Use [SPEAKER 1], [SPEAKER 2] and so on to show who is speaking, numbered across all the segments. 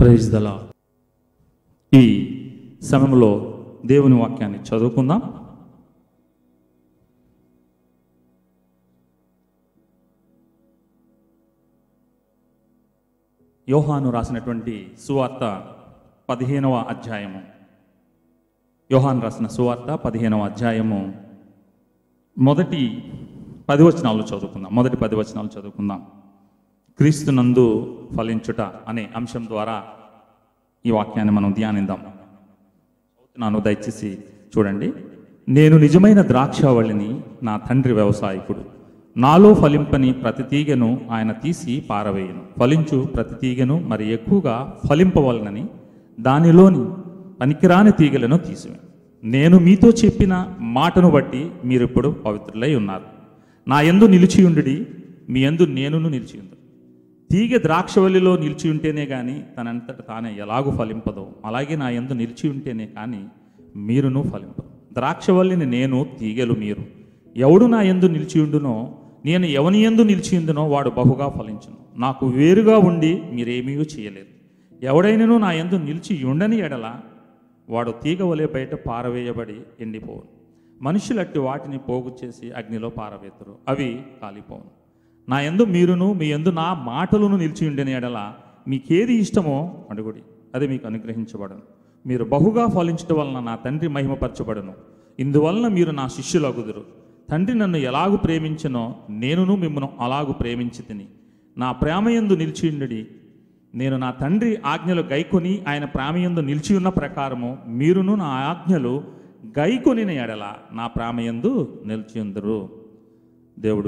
[SPEAKER 1] Praise దలా ఈ సమయంలో దేవుని వాక్యాన్ని చదువుకుందాం యోహాను రాసినటువంటి సువార్త పదిహేనవ అధ్యాయము యోహాను రాసిన సువార్త పదిహేనవ అధ్యాయము మొదటి పది వచనాలు చదువుకుందాం మొదటి పది వచనాలు చదువుకుందాం క్రీస్తునందు ఫలించుట అనే అంశం ద్వారా ఈ వాక్యాన్ని మనం ధ్యానిద్దాం చదువుతున్నాను దయచేసి చూడండి నేను నిజమైన ద్రాక్షావళిని నా తండ్రి వ్యవసాయకుడు నాలో ఫలింపని ప్రతి తీగను ఆయన తీసి పారవేయను ఫలించు ప్రతి తీగను మరి ఎక్కువగా ఫలింపవలనని దానిలోని పనికిరాని తీగలను తీసివేను నేను మీతో చెప్పిన మాటను బట్టి మీరు ఇప్పుడు పవిత్రులై ఉన్నారు నా యందు నిలిచియుండుడి మీ యందు నేనును నిలిచియుండు తీగ ద్రాక్షవల్లిలో నిలిచి ఉంటేనే కానీ తనంతట తానే ఎలాగూ ఫలింపదో అలాగే నా యందు నిలిచి ఉంటేనే కానీ మీరును ఫలింపదు ద్రాక్షవల్లిని నేను తీగలు మీరు ఎవడు నా యందు నిలిచియుండునో నేను ఎవని యందు నిలిచియుందునో వాడు బహుగా ఫలించును నాకు వేరుగా ఉండి మీరేమీ చేయలేరు ఎవడైనను నా యందు నిలిచి ఉండని ఎడల వాడు తీగ వలె బయట పారవేయబడి ఎండిపోవును మనుషులట్టి వాటిని పోగు చేసి అగ్నిలో పారవేతురు అవి కాలిపోవును నా యందు మీరును మీ యందు నా మాటలను నిలిచి ఉండని ఎడల మీకేది ఇష్టమో అడుగుడి అది మీకు అనుగ్రహించబడను మీరు బహుగా ఫలించడం వలన నా తండ్రి మహిమపరచబడను ఇందువలన మీరు నా శిష్యులగుదురు తండ్రి నన్ను ఎలాగు ప్రేమించనో నేనును మిమ్మను అలాగు ప్రేమించి తిని నా ప్రేమయందు నిలిచియుండుడి నేను నా తండ్రి ఆజ్ఞలు గైకొని ఆయన ప్రేమయందు నిలిచి ఉన్న ప్రకారము మీరును నా ఆజ్ఞలు గైకొనిన ఎడల నా ప్రేమయందు నిలిచియుందరు దేవుడు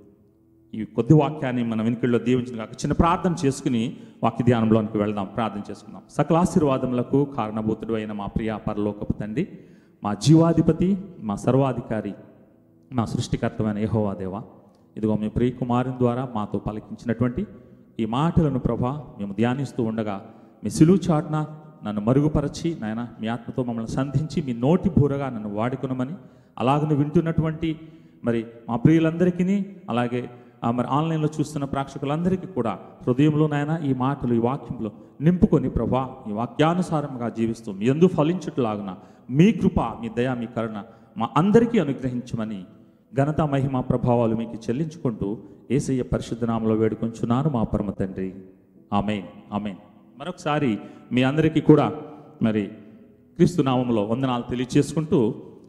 [SPEAKER 1] ఈ కొద్ది వాక్యాన్ని మన వెనుకల్లో దీవించిన కాక చిన్న ప్రార్థన చేసుకుని వాక్య ధ్యానంలోనికి వెళ్దాం ప్రార్థన చేసుకుందాం సకల ఆశీర్వాదములకు కారణభూతుడు అయిన మా ప్రియ పరలోకపు తండ్రి మా జీవాధిపతి మా సర్వాధికారి మా సృష్టికర్తమైన యెహోవా దేవా ఇదిగో మీ ప్రియ కుమారుని ద్వారా మాతో పలికించినటువంటి ఈ మాటలను ప్రభా మేము ధ్యానిస్తూ ఉండగా మీ సిలువు చాటున నన్ను మరుగుపరచి నాయన మీ ఆత్మతో మమ్మల్ని సంధించి మీ నోటి బూరగా నన్ను వాడుకునమని అలాగను వింటున్నటువంటి మరి మా ప్రియులందరికీ అలాగే ఆ మరి ఆన్లైన్లో చూస్తున్న ప్రేక్షకులందరికీ కూడా హృదయంలో నాయన ఈ మాటలు ఈ వాక్యంలో నింపుకొని ప్రభా ఈ వాక్యానుసారంగా జీవిస్తూ మీ ఎందు ఫలించుట్లాగున మీ కృప మీ దయ మీ కరుణ మా అందరికీ అనుగ్రహించమని ఘనత మహిమ ప్రభావాలు మీకు చెల్లించుకుంటూ ఏసయ్య పరిశుద్ధ నామలో వేడుకొంచున్నాను మా పరమ తండ్రి ఆమెన్ ఆమెన్ మరొకసారి మీ అందరికీ కూడా మరి క్రీస్తు నామంలో వందనాలు తెలియచేసుకుంటూ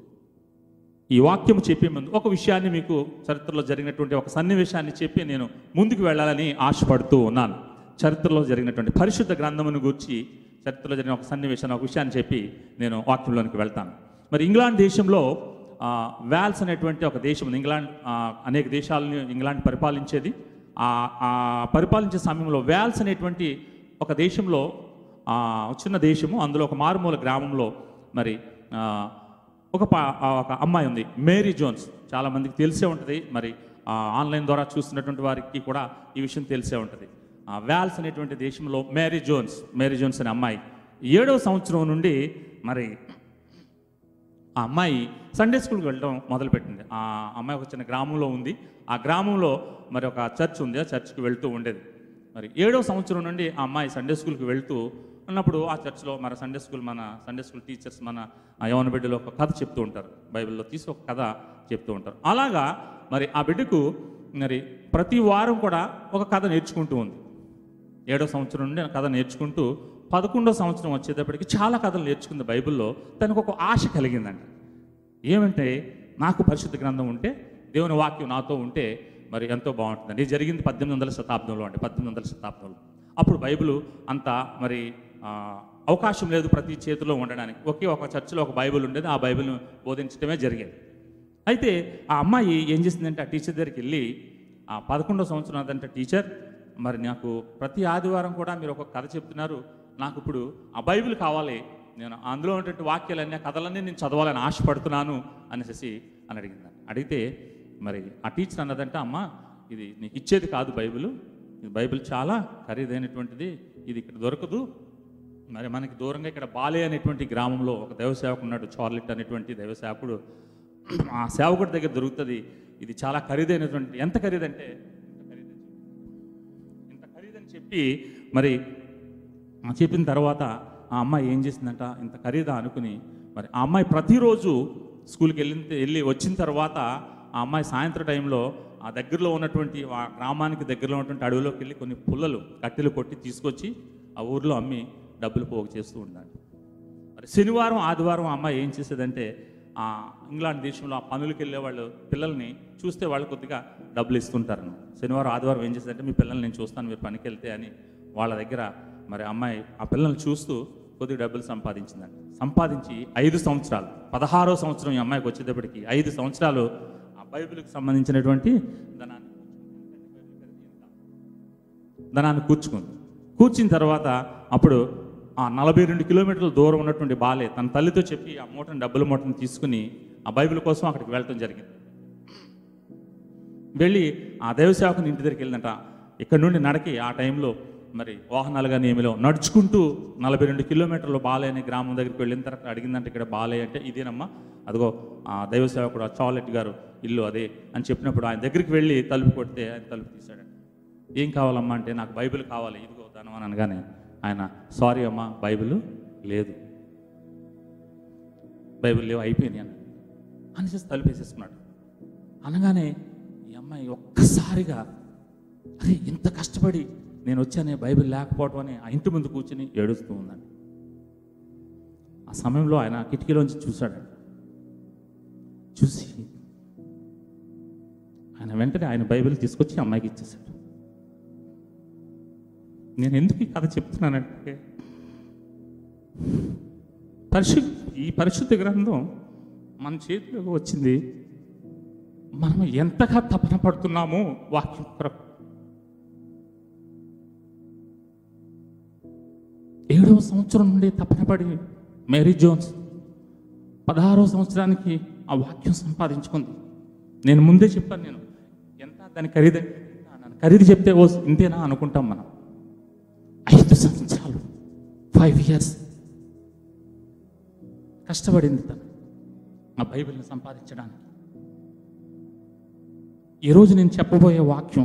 [SPEAKER 1] ఈ వాక్యం చెప్పే ముందు ఒక విషయాన్ని మీకు చరిత్రలో జరిగినటువంటి ఒక సన్నివేశాన్ని చెప్పి నేను ముందుకు వెళ్ళాలని ఆశపడుతూ ఉన్నాను చరిత్రలో జరిగినటువంటి పరిశుద్ధ గ్రంథమును గురించి చరిత్రలో జరిగిన ఒక సన్నివేశాన్ని ఒక విషయాన్ని చెప్పి నేను వాక్యంలోనికి వెళ్తాను మరి ఇంగ్లాండ్ దేశంలో ఆ, వాల్స్ అనేటువంటి ఒక దేశం ఉంది ఇంగ్లాండ్ ఆ, అనేక దేశాలను ఇంగ్లాండ్ పరిపాలించేది ఆ ఆ పరిపాలించే సమయంలో వాల్స్ అనేటువంటి ఒక దేశంలో ఆ, చిన్న దేశము అందులో ఒక మారుమూల గ్రామంలో మరి ఆ, ఒక పా- ఆ, ఒక అమ్మాయి ఉంది మేరీ జోన్స్ చాలా మందికి తెలిసే ఉంటుంది మరి ఆ, ఆన్లైన్ ద్వారా చూస్తున్నటువంటి వారికి కూడా ఈ విషయం తెలిసే ఉంటుంది ఆ, వాల్స్ అనేటువంటి దేశంలో మేరీ జోన్స్ మేరీ జోన్స్ అనే అమ్మాయి ఏడవ సంవత్సరం నుండి మరి ఆ అమ్మాయి సండే స్కూల్కి వెళ్ళడం మొదలుపెట్టింది ఆ అమ్మాయి ఒక చిన్న గ్రామంలో ఉంది ఆ గ్రామంలో మరి ఒక చర్చ్ ఉంది ఆ చర్చ్కి వెళ్తూ ఉండేది మరి ఏడో సంవత్సరం నుండి ఆ అమ్మాయి సండే స్కూల్కి వెళ్తూ ఉన్నప్పుడు ఆ చర్చ్లో మన సండే స్కూల్ మన సండే స్కూల్ టీచర్స్ మన ఆ యవన బిడ్డలో ఒక కథ చెప్తూ ఉంటారు బైబిల్లో తీసి ఒక కథ చెప్తూ ఉంటారు అలాగా మరి ఆ బిడ్డకు మరి ప్రతి వారం కూడా ఒక కథ నేర్చుకుంటూ ఉంది ఏడో సంవత్సరం నుండి ఆ కథ నేర్చుకుంటూ పదకొండో సంవత్సరం వచ్చేటప్పటికి చాలా కథలు నేర్చుకుంది బైబిల్లో తనకు ఒక ఆశ కలిగిందంట ఏమంటే నాకు పరిశుద్ధ గ్రంథం ఉంటే దేవుని వాక్యం నాతో ఉంటే మరి ఎంతో బాగుంటుందండి ఇది జరిగింది పద్దెనిమిది వందల శతాబ్దంలో అండి పద్దెనిమిది వందల శతాబ్దంలో అప్పుడు బైబిల్ అంత మరి ఆ, అవకాశం లేదు ప్రతి చేతిలో ఉండడానికి ఒకే ఒక చర్చిలో ఒక బైబిల్ ఉండేది ఆ బైబిల్ను బోధించడమే జరిగేది అయితే ఆ అమ్మాయి ఏం చేసిందంటే ఆ టీచర్ దగ్గరికి వెళ్ళి ఆ పదకొండో సంవత్సరం అదంటే టీచర్ మరి నాకు ప్రతి ఆదివారం కూడా మీరు ఒక కథ చెప్తున్నారు నాకు ఇప్పుడు ఆ బైబిల్ కావాలి నేను అందులో ఉన్నటువంటి వాక్యాలన్నీ ఆ కథలన్నీ నేను చదవాలని ఆశపడుతున్నాను అనేసి అని అడిగింది అడిగితే మరి ఆ టీచర్ అన్నదంటే అమ్మ ఇది నీకు ఇచ్చేది కాదు బైబిల్ ఇది బైబిల్ చాలా ఖరీదైనటువంటిది ఇది ఇక్కడ దొరకదు మరి మనకి దూరంగా ఇక్కడ బాలే అనేటువంటి గ్రామంలో ఒక దైవ సేవకుడు ఉన్నాడు చార్లెట్ అనేటువంటి దైవ సేవకుడు ఆ సేవకుడి దగ్గర దొరుకుతుంది ఇది చాలా ఖరీదైనటువంటి ఎంత ఖరీదంటే ఇంత ఖరీదని చెప్పి- ఇంత ఖరీదని చెప్పి మరి ఆ చెప్పిన తర్వాత ఆ అమ్మాయి ఏం చేసిందంట ఇంత ఖరీదా అనుకుని మరి ఆ అమ్మాయి ప్రతిరోజు స్కూల్కి వెళ్ళిన వెళ్ళి వచ్చిన తర్వాత ఆ అమ్మాయి సాయంత్రం టైంలో ఆ దగ్గరలో ఉన్నటువంటి ఆ గ్రామానికి దగ్గరలో ఉన్నటువంటి అడవిలోకి వెళ్ళి కొన్ని పుల్లలు కట్టెలు కొట్టి తీసుకొచ్చి ఆ ఊర్లో అమ్మి డబ్బులు పోగు చేస్తూ ఉండాలి మరి శనివారం ఆదివారం ఆ అమ్మాయి ఏం చేసేదంటే ఆ ఇంగ్లాండ్ దేశంలో ఆ పనులకు వెళ్ళే వాళ్ళు పిల్లల్ని చూస్తే వాళ్ళు కొద్దిగా డబ్బులు ఇస్తుంటారు శనివారం ఆదివారం ఏం చేసేదంటే మీ పిల్లల్ని నేను చూస్తాను మీరు పనికి వెళ్తే అని వాళ్ళ దగ్గర మరి అమ్మాయి ఆ పిల్లల్ని చూస్తూ కొద్దిగా డబ్బులు సంపాదించిందండి సంపాదించి ఐదు సంవత్సరాలు పదహారో సంవత్సరం ఈ అమ్మాయికి వచ్చేటప్పటికి ఐదు సంవత్సరాలు ఆ బైబిల్కి సంబంధించినటువంటి ధనాన్ని ధనాన్ని కూర్చుకుంది కూర్చిన తర్వాత అప్పుడు ఆ నలభై రెండు కిలోమీటర్ల దూరం ఉన్నటువంటి బాలే తన తల్లితో చెప్పి ఆ మూటను డబ్బుల మూటను తీసుకుని ఆ బైబిల్ కోసం అక్కడికి వెళ్ళటం జరిగింది వెళ్ళి ఆ దైవసేవకుని ఇంటి దగ్గరికి వెళ్ళిందట ఇక్కడ నుండి నడకి ఆ టైంలో మరి వాహనాలు కానీ ఏమిలో నడుచుకుంటూ నలభై రెండు కిలోమీటర్లు బాలే అనే గ్రామం దగ్గరికి వెళ్ళిన తర్వాత అడిగిందంటే ఇక్కడ బాలే అంటే ఇదేనమ్మా అదిగో ఆ దైవ సేవకుడు ఆ చాలెట్ గారు ఇల్లు అదే అని చెప్పినప్పుడు ఆయన దగ్గరికి వెళ్ళి తలుపు కొడితే ఆయన తలుపు తీశాడంట ఏం కావాలమ్మా అంటే నాకు బైబిల్ కావాలి ఇదిగో ధనం అని అనగానే ఆయన సారీ అమ్మా బైబిల్ లేదు బైబిల్ లేవు అయిపోయినాయి అన్న అనేసి తలుపు వేసేసుకున్నాడు అనగానే ఈ అమ్మాయి ఒక్కసారిగా అరే ఇంత కష్టపడి నేను వచ్చానే బైబిల్ లేకపోవటం అని ఆ ఇంటి ముందు కూర్చుని ఏడుస్తూ ఉందండి ఆ సమయంలో ఆయన కిటికీలోంచి చూశాడు చూసి ఆయన వెంటనే ఆయన బైబిల్ తీసుకొచ్చి అమ్మాయికి ఇచ్చేశాడు నేను ఎందుకు ఈ కథ చెప్తున్నానంటే పరిశు ఈ పరిశుద్ధ గ్రంథం మన చేతిలోకి వచ్చింది మనం ఎంతగా తపన పడుతున్నామో వాక్యం కొరకు ఏడవ సంవత్సరం నుండి తపన పడి మేరీ జోన్స్ పదహారవ సంవత్సరానికి ఆ వాక్యం సంపాదించుకుంది నేను ముందే చెప్పాను నేను ఎంత దాని ఖరీదు ఖరీదు చెప్తే ఓ ఇంతేనా అనుకుంటాం మనం ఐదు సంవత్సరాలు ఫైవ్ ఇయర్స్ కష్టపడింది తను ఆ బైబిల్ని సంపాదించడానికి ఈరోజు నేను చెప్పబోయే వాక్యం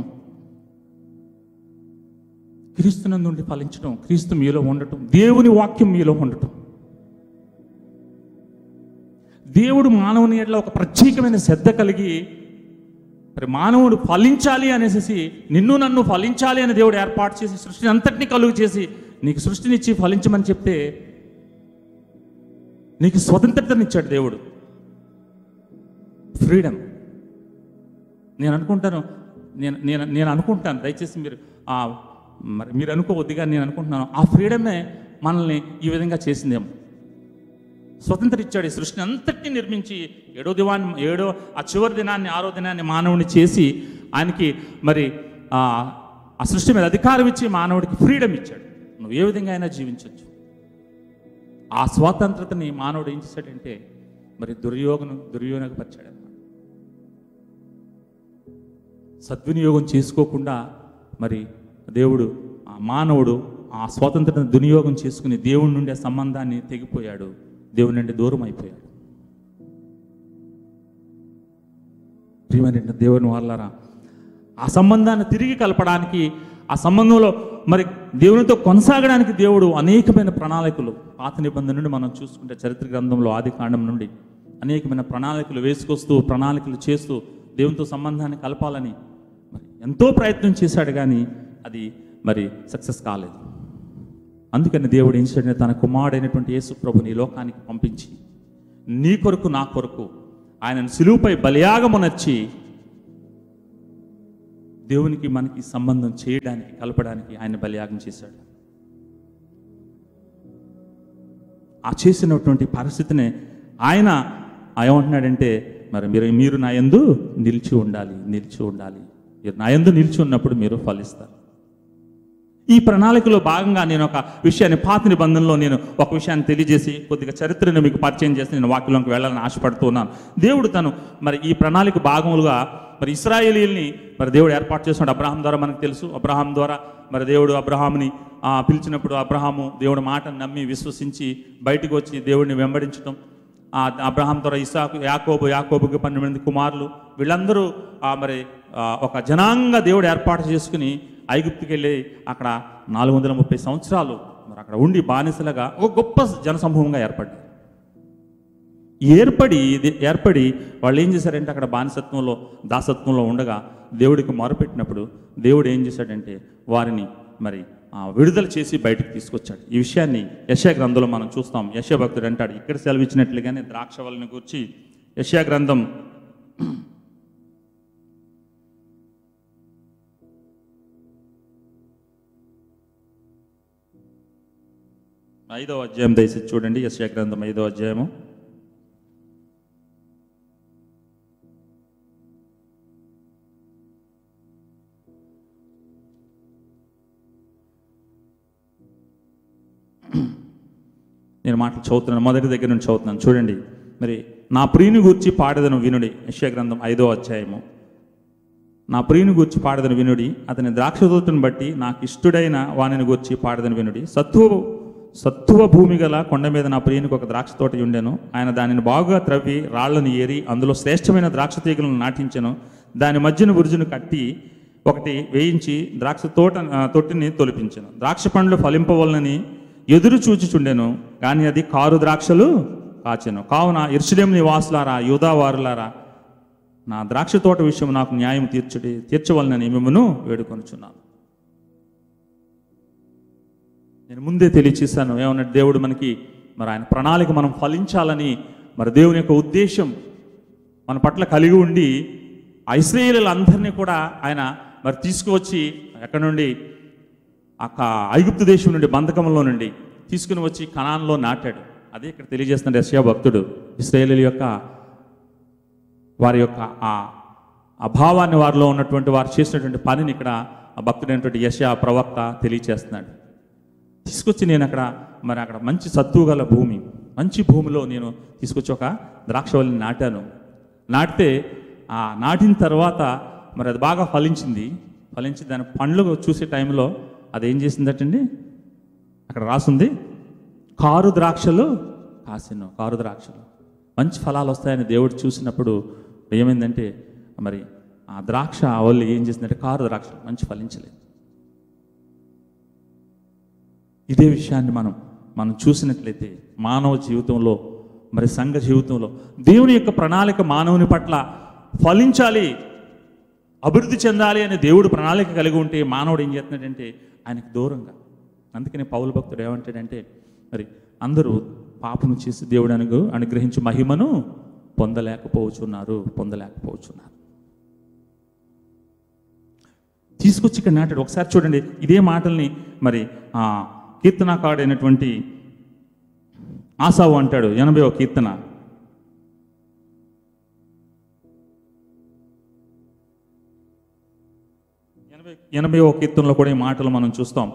[SPEAKER 1] క్రీస్తునందు నుండి ఫలించడం క్రీస్తు మీలో ఉండటం దేవుని వాక్యం మీలో ఉండటం దేవుడు మానవుని ఎట్లా ఒక ప్రత్యేకమైన శ్రద్ధ కలిగి మరి మానవుడు ఫలించాలి అనేసి నిన్ను నన్ను ఫలించాలి అని దేవుడు ఏర్పాటు చేసి సృష్టిని అంతటినీ కలుగు చేసి నీకు సృష్టినిచ్చి ఫలించమని చెప్తే నీకు స్వతంత్రతనిచ్చాడు దేవుడు ఫ్రీడమ్ నేను అనుకుంటాను నేను నేను నేను అనుకుంటాను దయచేసి మీరు ఆ, మరి మీరు అనుకోవద్దు కానీ నేను అనుకుంటున్నాను ఆ ఫ్రీడమే మనల్ని ఈ విధంగా చేసిందేమో స్వతంత్రం ఇచ్చాడు ఈ సృష్టిని అంతటిని నిర్మించి ఏడో దివాన్ని ఏడో ఆ చివరి దినాన్ని ఆరో దినాన్ని మానవుని చేసి ఆయనకి మరి ఆ ఆ సృష్టి మీద అధికారం ఇచ్చి మానవుడికి ఫ్రీడమ్ ఇచ్చాడు నువ్వు ఏ విధంగా అయినా జీవించవచ్చు ఆ స్వాతంత్రతని మానవుడు ఏం చేశాడంటే మరి దుర్యోగను దుర్యోగపరిచాడు అన్నమాట సద్వినియోగం చేసుకోకుండా మరి దేవుడు ఆ మానవుడు ఆ స్వాతంత్రతను దుర్యోగం చేసుకుని దేవుడి నుండి ఆ సంబంధాన్ని తెగిపోయాడు దేవుడి నుండి దూరం అయిపోయాడు ప్రియమైన దేవుని వాళ్ళరా ఆ సంబంధాన్ని తిరిగి కలపడానికి ఆ సంబంధంలో మరి దేవునితో కొనసాగడానికి దేవుడు అనేకమైన ప్రణాళికలు పాత నిబంధన నుండి మనం చూసుకుంటే చరిత్ర గ్రంథంలో ఆది కాండం నుండి అనేకమైన ప్రణాళికలు వేసుకొస్తూ ప్రణాళికలు చేస్తూ దేవునితో సంబంధాన్ని కలపాలని మరి ఎంతో ప్రయత్నం చేశాడు కానీ అది మరి సక్సెస్ కాలేదు అందుకని దేవుడు ఏం చేశాడంటే తన కుమారుడైనటువంటి యేసు ప్రభుని ఈ లోకానికి పంపించి నీ కొరకు నా కొరకు ఆయనను సిలువుపై బలియాగమునర్చి దేవునికి మనకి సంబంధం చేయడానికి కలపడానికి ఆయన బలియాగం చేశాడు ఆ చేసినటువంటి పరిస్థితిని ఆయన ఏమంటున్నాడంటే మరి మీరు మీరు నా యందు నిలిచి ఉండాలి నిలిచి ఉండాలి మీరు నా యందు నిలిచి ఉన్నప్పుడు మీరు ఫలిస్తారు ఈ ప్రణాళికలో భాగంగా నేను ఒక విషయాన్ని పాత నిబంధనలో నేను ఒక విషయాన్ని తెలియజేసి కొద్దిగా చరిత్రను మీకు పరిచయం చేసి నేను వాక్యంలోకి వెళ్ళాలని ఆశపడుతూ ఉన్నాను దేవుడు తను మరి ఈ ప్రణాళిక భాగములుగా మరి ఇస్రాయేలీల్ని మరి దేవుడు ఏర్పాటు చేస్తున్నాడు అబ్రహాం ద్వారా మనకు తెలుసు అబ్రహాం ద్వారా మరి దేవుడు అబ్రహాంని ఆ, పిలిచినప్పుడు అబ్రహాము దేవుడి మాటను నమ్మి విశ్వసించి బయటికి వచ్చి దేవుడిని వెంబడించడం ఆ అబ్రహాం ద్వారా ఇసాకు యాకోబు యాకోబుకి పన్నెండు మంది కుమారులు వీళ్ళందరూ ఆ మరి ఆ, ఒక జనాంగ దేవుడు ఏర్పాటు చేసుకుని ఐగుప్తుకి వెళ్ళి అక్కడ నాలుగు వందల ముప్పై సంవత్సరాలు మరి అక్కడ ఉండి బానిసలుగా ఒక గొప్ప జనసమూహంగా ఏర్పడ్డారు ఏర్పడి ఇది ఏర్పడి వాళ్ళు ఏం చేశారంటే అక్కడ బానిసత్వంలో దాసత్వంలో ఉండగా దేవుడికి మొరపెట్టినప్పుడు దేవుడు ఏం చేశాడంటే వారిని మరి ఆ, విడుదల చేసి బయటకు తీసుకొచ్చాడు ఈ విషయాన్ని యశా గ్రంథంలో మనం చూస్తాం యశా భక్తుడు అంటాడు ఇక్కడ సెలవిచ్చినట్లుగానే ద్రాక్ష వలని గురించి యశా గ్రంథం ఐదో అధ్యాయం దయచేసి చూడండి యశా గ్రంథం ఐదో అధ్యాయము నేను మాటలు చదువుతున్నాను మొదటి దగ్గర నుంచి చదువుతున్నాను చూడండి మరి నా ప్రియుని గూర్చి పాడదను వినుడి యశ్యా గ్రంథం ఐదో అధ్యాయము నా ప్రియుని గూర్చి పాడదను వినుడి అతని ద్రాక్షతోటను బట్టి నాకు ఇష్టుడైన వానిని గూర్చి పాడదను వినుడి సత్తువ సత్తువ భూమి గల కొండ మీద నా ప్రియునికి ఒక ద్రాక్ష తోట ఉండెను ఆయన దానిని బాగా త్రవ్వి రాళ్లను ఏరి అందులో శ్రేష్టమైన ద్రాక్ష తీగలను నాటించెను దాని మధ్యన బురుజును కట్టి ఒకటి వేయించి ద్రాక్ష తోట ఆ, తొట్టిని తొలిపించెను ద్రాక్ష పండ్లు ఫలింపవలనని ఎదురు చూచుచుండెను కానీ అది కారు ద్రాక్షలు కాచెను కావున ఇర్షులేం నివాసులారా యూదావారులారా నా ద్రాక్ష తోట విషయం నాకు న్యాయం తీర్చుడి తీర్చవలనని మిమ్మను వేడుకొనుచున్నాను నేను ముందే తెలియచేశాను ఏమన్నా దేవుడు మనకి మరి ఆయన ప్రణాళిక మనం ఫలించాలని మరి దేవుని యొక్క ఉద్దేశం మన పట్ల కలిగి ఉండి ఆ ఇస్రాయేలీలందరినీ కూడా ఆయన మరి తీసుకువచ్చి ఎక్కడి నుండి ఆ ఐగుప్తు దేశం నుండి బంధకంలో నుండి తీసుకుని వచ్చి కణాన్లో నాటాడు అదే ఇక్కడ తెలియజేస్తున్న యెషయా భక్తుడు ఇస్రాయేలీల యొక్క వారి యొక్క ఆ అభావాన్ని వారిలో ఉన్నటువంటి వారు చేసినటువంటి పనిని ఇక్కడ ఆ భక్తుడైనటువంటి యశా ప్రవక్త తెలియచేస్తున్నాడు తీసుకొచ్చి నేను అక్కడ మరి అక్కడ మంచి సత్తువు గల భూమి మంచి భూమిలో నేను తీసుకొచ్చి ఒక ద్రాక్షవల్లిని నాటాను నాటితే ఆ నాటిన తర్వాత మరి అది బాగా ఫలించింది ఫలించి దాని పండ్లు చూసే టైంలో అది ఏం చేసిందటండి అక్కడ రాసుంది కారు ద్రాక్షలు కాసిను కారు ద్రాక్షలు మంచి ఫలాలు వస్తాయని దేవుడు చూసినప్పుడు ఏమైందంటే మరి ఆ ద్రాక్ష వల్లి ఏం చేసిందంటే కారు ద్రాక్షలు మంచి ఫలించలేదు ఇదే విషయాన్ని మనం మనం చూసినట్లయితే మానవ జీవితంలో మరి సంఘ జీవితంలో దేవుని యొక్క ప్రణాళిక మానవుని పట్ల ఫలించాలి అభివృద్ధి చెందాలి అనే దేవుడు ప్రణాళిక కలిగి ఉంటే మానవుడు ఏం చేస్తున్నాడంటే ఆయనకు దూరంగా అందుకని పౌలు భక్తుడు ఏమంటాడంటే మరి అందరూ పాపము చేసి దేవుడు అనుగు అనుగ్రహించి మహిమను పొందలేకపోవచ్చున్నారు పొందలేకపోవచ్చున్నారు తీసుకొచ్చి ఇక్కడ నాటాడు ఒకసారి చూడండి ఇదే మాటల్ని మరి ఆ కీర్తనాకారుడైనటువంటి ఆసావు అంటాడు ఎనభై ఒక కీర్తన ఎనభై ఎనభై ఒక కీర్తనలో కూడా ఈ మాటలు మనం చూస్తాం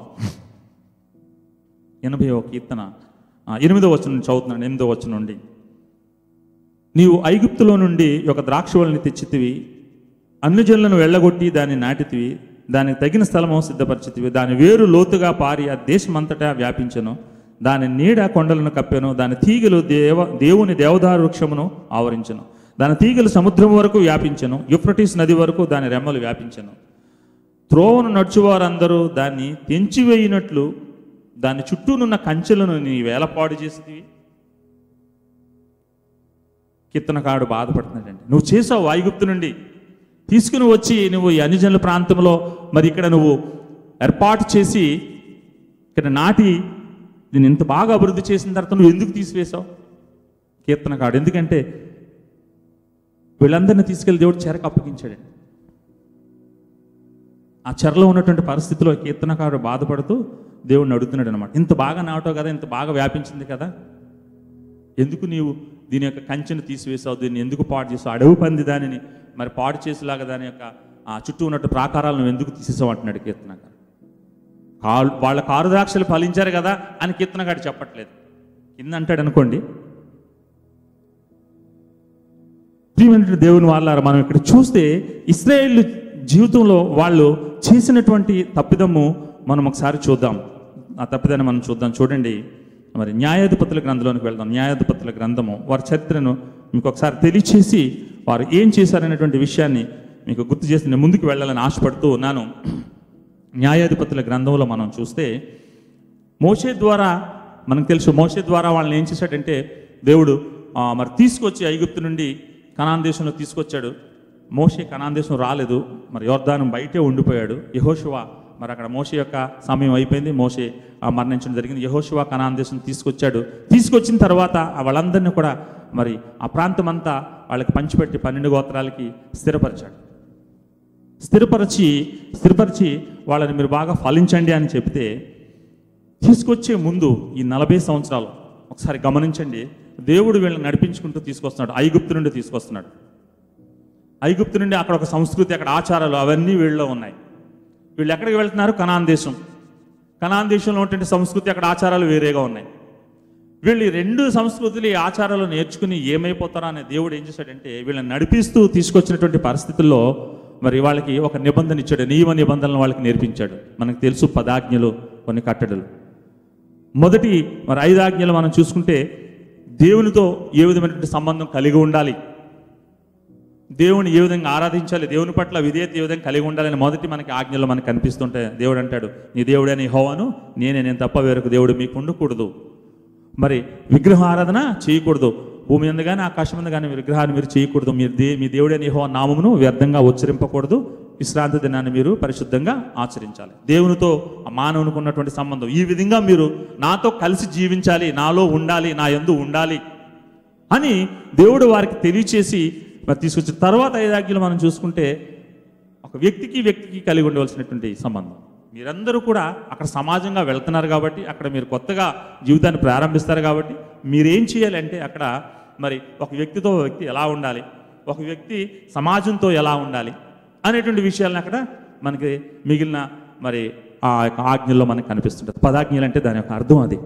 [SPEAKER 1] ఎనభై ఒక కీర్తన ఆ, ఎనిమిదో వచనం నుంచి చదువుతున్నాను ఎనిమిదో వచనం నుండి నీవు ఐగుప్తులో నుండి ఒక ద్రాక్షవల్ని తెచ్చితివి అన్ని జనులను వెళ్ళగొట్టి దాన్ని నాటితివి దానికి తగిన స్థలము సిద్ధపరిచితివి దాని వేరు లోతుగా పారి ఆ దేశమంతటా వ్యాపించను దాని నీడ కొండలను కప్పెను దాని తీగలు దేవ దేవుని దేవదారు వృక్షమును ఆవరించను దాని తీగలు సముద్రం వరకు వ్యాపించను యుఫ్రటీస్ నది వరకు దాని రెమ్మలు వ్యాపించను త్రోవను నడుచువారందరూ దాన్ని తెంచివేయినట్లు దాని చుట్టూనున్న కంచెలను నీ వేలపాడు చేసేది కీర్తనకాడు బాధపడుతున్నాడండి నువ్వు చేసావు వాయుగుప్తు నుండి తీసుకుని వచ్చి నువ్వు ఈ అన్యజనుల ప్రాంతంలో మరి ఇక్కడ నువ్వు ఏర్పాటు చేసి ఇక్కడ నాటి దీన్ని ఇంత బాగా అభివృద్ధి చేసిన తర్వాత నువ్వు ఎందుకు తీసివేశావు కీర్తనకాడు ఎందుకంటే వీళ్ళందరినీ తీసుకెళ్లి దేవుడు చెరకు అప్పగించాడండి ఆ చెరలో ఉన్నటువంటి పరిస్థితిలో కీర్తనకారుడు బాధపడుతూ దేవుడిని అడుగుతున్నాడు అనమాట ఇంత బాగా నాటావు కదా ఇంత బాగా వ్యాపించింది కదా ఎందుకు నీవు దీని యొక్క కంచెను తీసివేసావు దీన్ని ఎందుకు పాడు చేసావు అడవి పంది దానిని మరి పాడు చేసేలాగా దాని యొక్క ఆ చుట్టూ ఉన్నట్టు ప్రాకారాలు నువ్వు ఎందుకు తీసేసావు అంటున్నాడు కీర్తనకారు కాళ్ళు వాళ్ళ కారు ద్రాక్షలు ఫలించారు కదా అని కీర్తనగాడు చెప్పట్లేదు కింద అంటాడు అనుకోండి ప్రియమైనటువంటి దేవుని వాళ్ళారా మనం ఇక్కడ చూస్తే ఇస్రాయేల్ జీవితంలో వాళ్ళు చేసినటువంటి తప్పిదము మనం ఒకసారి చూద్దాం ఆ తప్పిదాన్ని మనం చూద్దాం చూడండి మరి న్యాయాధిపతుల గ్రంథంలోనికి వెళ్దాం న్యాయాధిపతుల గ్రంథము వారి చరిత్రను మీకు ఒకసారి తెలియచేసి వారు ఏం చేశారనేటువంటి విషయాన్ని మీకు గుర్తు చేసి నేను ముందుకు వెళ్ళాలని ఆశపడుతూ ఉన్నాను న్యాయాధిపతుల గ్రంథంలో మనం చూస్తే మోషే ద్వారా మనకు తెలుసు మోషే ద్వారా వాళ్ళని ఏం చేశాడంటే దేవుడు ఆ, మరి తీసుకొచ్చి ఐగుప్తు నుండి కనాన్ దేశంలో తీసుకొచ్చాడు మోషే కనాన్ దేశం రాలేదు మరి యోర్ధానం బయటే ఉండిపోయాడు యహోశివ మరి అక్కడ మోషే యొక్క సమయం అయిపోయింది మోషే ఆ, మరణించడం జరిగింది యహోశివ కనాన్ దేశం తీసుకొచ్చాడు తీసుకొచ్చిన తర్వాత ఆ వాళ్ళందరినీ కూడా మరి ఆ ప్రాంతం అంతా వాళ్ళకి పంచిపెట్టి పన్నెండు గోత్రాలకి స్థిరపరిచాడు స్థిరపరిచి స్థిరపరిచి వాళ్ళని మీరు బాగా ఫలించండి అని చెప్తే తీసుకొచ్చే ముందు ఈ నలభై సంవత్సరాలు ఒకసారి గమనించండి దేవుడు వీళ్ళని నడిపించుకుంటూ తీసుకొస్తున్నాడు ఐగుప్తు నుండి తీసుకొస్తున్నాడు ఐగుప్తు నుండి అక్కడ ఒక సంస్కృతి అక్కడ ఆచారాలు అవన్నీ వీళ్ళలో ఉన్నాయి వీళ్ళు ఎక్కడికి వెళ్తున్నారు కనాన్ దేశం కనాన్ దేశంలో ఉన్నటువంటి సంస్కృతి అక్కడ ఆచారాలు వేరేగా ఉన్నాయి వీళ్ళు ఈ రెండు సంస్కృతులు ఈ ఆచారాలు నేర్చుకుని ఏమైపోతారో అనే దేవుడు ఏం చేశాడంటే వీళ్ళని నడిపిస్తూ తీసుకొచ్చినటువంటి పరిస్థితుల్లో మరి వాళ్ళకి ఒక నిబంధన ఇచ్చాడు నియమ నిబంధనలు వాళ్ళకి నేర్పించాడు మనకు తెలుసు పదాజ్ఞలు కొన్ని కట్టడలు మొదటి మరి ఐదు ఆజ్ఞలు మనం చూసుకుంటే దేవునితో ఏ విధమైనటువంటి సంబంధం కలిగి ఉండాలి దేవుని ఏ విధంగా ఆరాధించాలి దేవుని పట్ల విధేయత ఏ విధంగా కలిగి ఉండాలని మొదటి మనకి ఆజ్ఞలు మనకు కనిపిస్తుంటాయి దేవుడు అంటాడు నీ దేవుడని హోవాను నేనే నేను తప్ప వేరొక దేవుడు మీకు ఉండకూడదు మరి విగ్రహ ఆరాధన చేయకూడదు భూమి మీద కానీ ఆకాశం మీద కానీ విగ్రహాన్ని మీరు చేయకూడదు మీరు దే మీ దేవుడైన యెహోవా నామమును వ్యర్థంగా ఉచ్చరింపకూడదు విశ్రాంతి దినాన్ని మీరు పరిశుద్ధంగా ఆచరించాలి దేవునితో ఆ మానవునికి ఉన్నటువంటి సంబంధం ఈ విధంగా మీరు నాతో కలిసి జీవించాలి నాలో ఉండాలి నా యందు ఉండాలి అని దేవుడు వారికి తెలియచేసి మరి తీసుకొచ్చిన తర్వాత ఐదాగ్యులు మనం చూసుకుంటే ఒక వ్యక్తికి వ్యక్తికి కలిగి ఉండవలసినటువంటి సంబంధం మీరందరూ కూడా అక్కడ సమాజంగా వెళ్తున్నారు కాబట్టి అక్కడ మీరు కొత్తగా జీవితాన్ని ప్రారంభిస్తారు కాబట్టి మీరేం చేయాలంటే అక్కడ మరి ఒక వ్యక్తితో ఒక వ్యక్తి ఎలా ఉండాలి ఒక వ్యక్తి సమాజంతో ఎలా ఉండాలి అనేటువంటి విషయాలను అక్కడ మనకి మిగిలిన మరి ఆ యొక్క ఆజ్ఞల్లో మనకు కనిపిస్తుంటుంది పదాజ్ఞలు అంటే దాని యొక్క అర్థం అది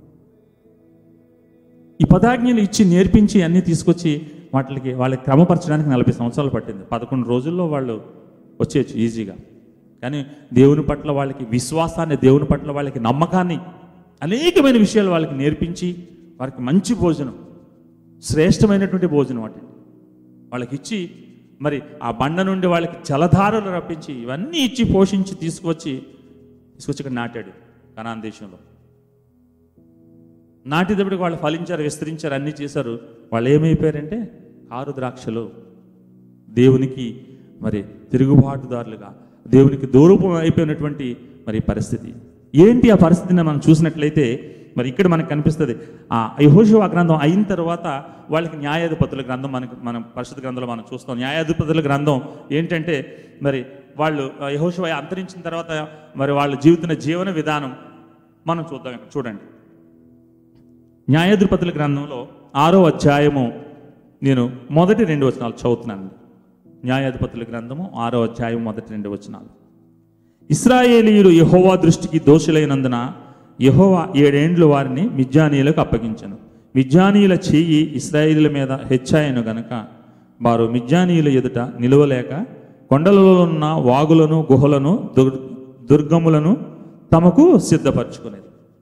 [SPEAKER 1] ఈ పదాజ్ఞలు ఇచ్చి నేర్పించి అన్నీ తీసుకొచ్చి వాటికి వాళ్ళకి క్రమపరచడానికి నలభై సంవత్సరాలు పట్టింది పదకొండు రోజుల్లో వాళ్ళు వచ్చేయచ్చు ఈజీగా కానీ దేవుని పట్ల వాళ్ళకి విశ్వాసాన్ని దేవుని పట్ల వాళ్ళకి నమ్మకాన్ని అనేకమైన విషయాలు వాళ్ళకి నేర్పించి వారికి మంచి భోజనం శ్రేష్టమైనటువంటి భోజనం వాటి వాళ్ళకి ఇచ్చి మరి ఆ బండ నుండి వాళ్ళకి జలధారలు రప్పించి ఇవన్నీ ఇచ్చి పోషించి తీసుకొచ్చి తీసుకొచ్చి ఇక్కడ నాటాడు కనాన్ దేశంలో నాటినప్పటికి వాళ్ళు ఫలించారు విస్తరించారు అన్నీ చేశారు వాళ్ళు ఏమైపోయారంటే కారు ద్రాక్షలు దేవునికి మరి తిరుగుబాటుదారులుగా దేవునికి దూరూపం అయిపోయినటువంటి మరి పరిస్థితి ఏంటి ఆ పరిస్థితిని మనం చూసినట్లయితే మరి ఇక్కడ మనకు కనిపిస్తుంది ఆ యహోశివ గ్రంథం అయిన తర్వాత వాళ్ళకి న్యాయాధిపతుల గ్రంథం మనకు మనం పరిశుద్ధ గ్రంథంలో మనం చూస్తాం న్యాయాధిపతుల గ్రంథం ఏంటంటే మరి వాళ్ళు యహోశివ అంతరించిన తర్వాత మరి వాళ్ళు జీవితున్న జీవన విధానం మనం చూద్దాం ఇక్కడ చూడండి న్యాయాధిపతుల గ్రంథంలో ఆరో అధ్యాయము నేను మొదటి రెండు వచనాలు చదువుతున్నాను న్యాయాధిపతుల గ్రంథము ఆరో అధ్యాయం మొదటి రెండు వచనాలు ఇస్రాయేలీయులు యెహోవా దృష్టికి దోషులైనందున యెహోవా ఏడేండ్లు వారిని మిజ్జానీయులకు అప్పగించను మిజ్జానీయుల చెయ్యి ఇస్రాయేలీల మీద హెచ్చాయను గనక వారు మిజ్జానీయుల ఎదుట నిలువలేక కొండలలో ఉన్న వాగులను గుహలను దుర్ దుర్గములను తమకు సిద్ధపరచుకునేది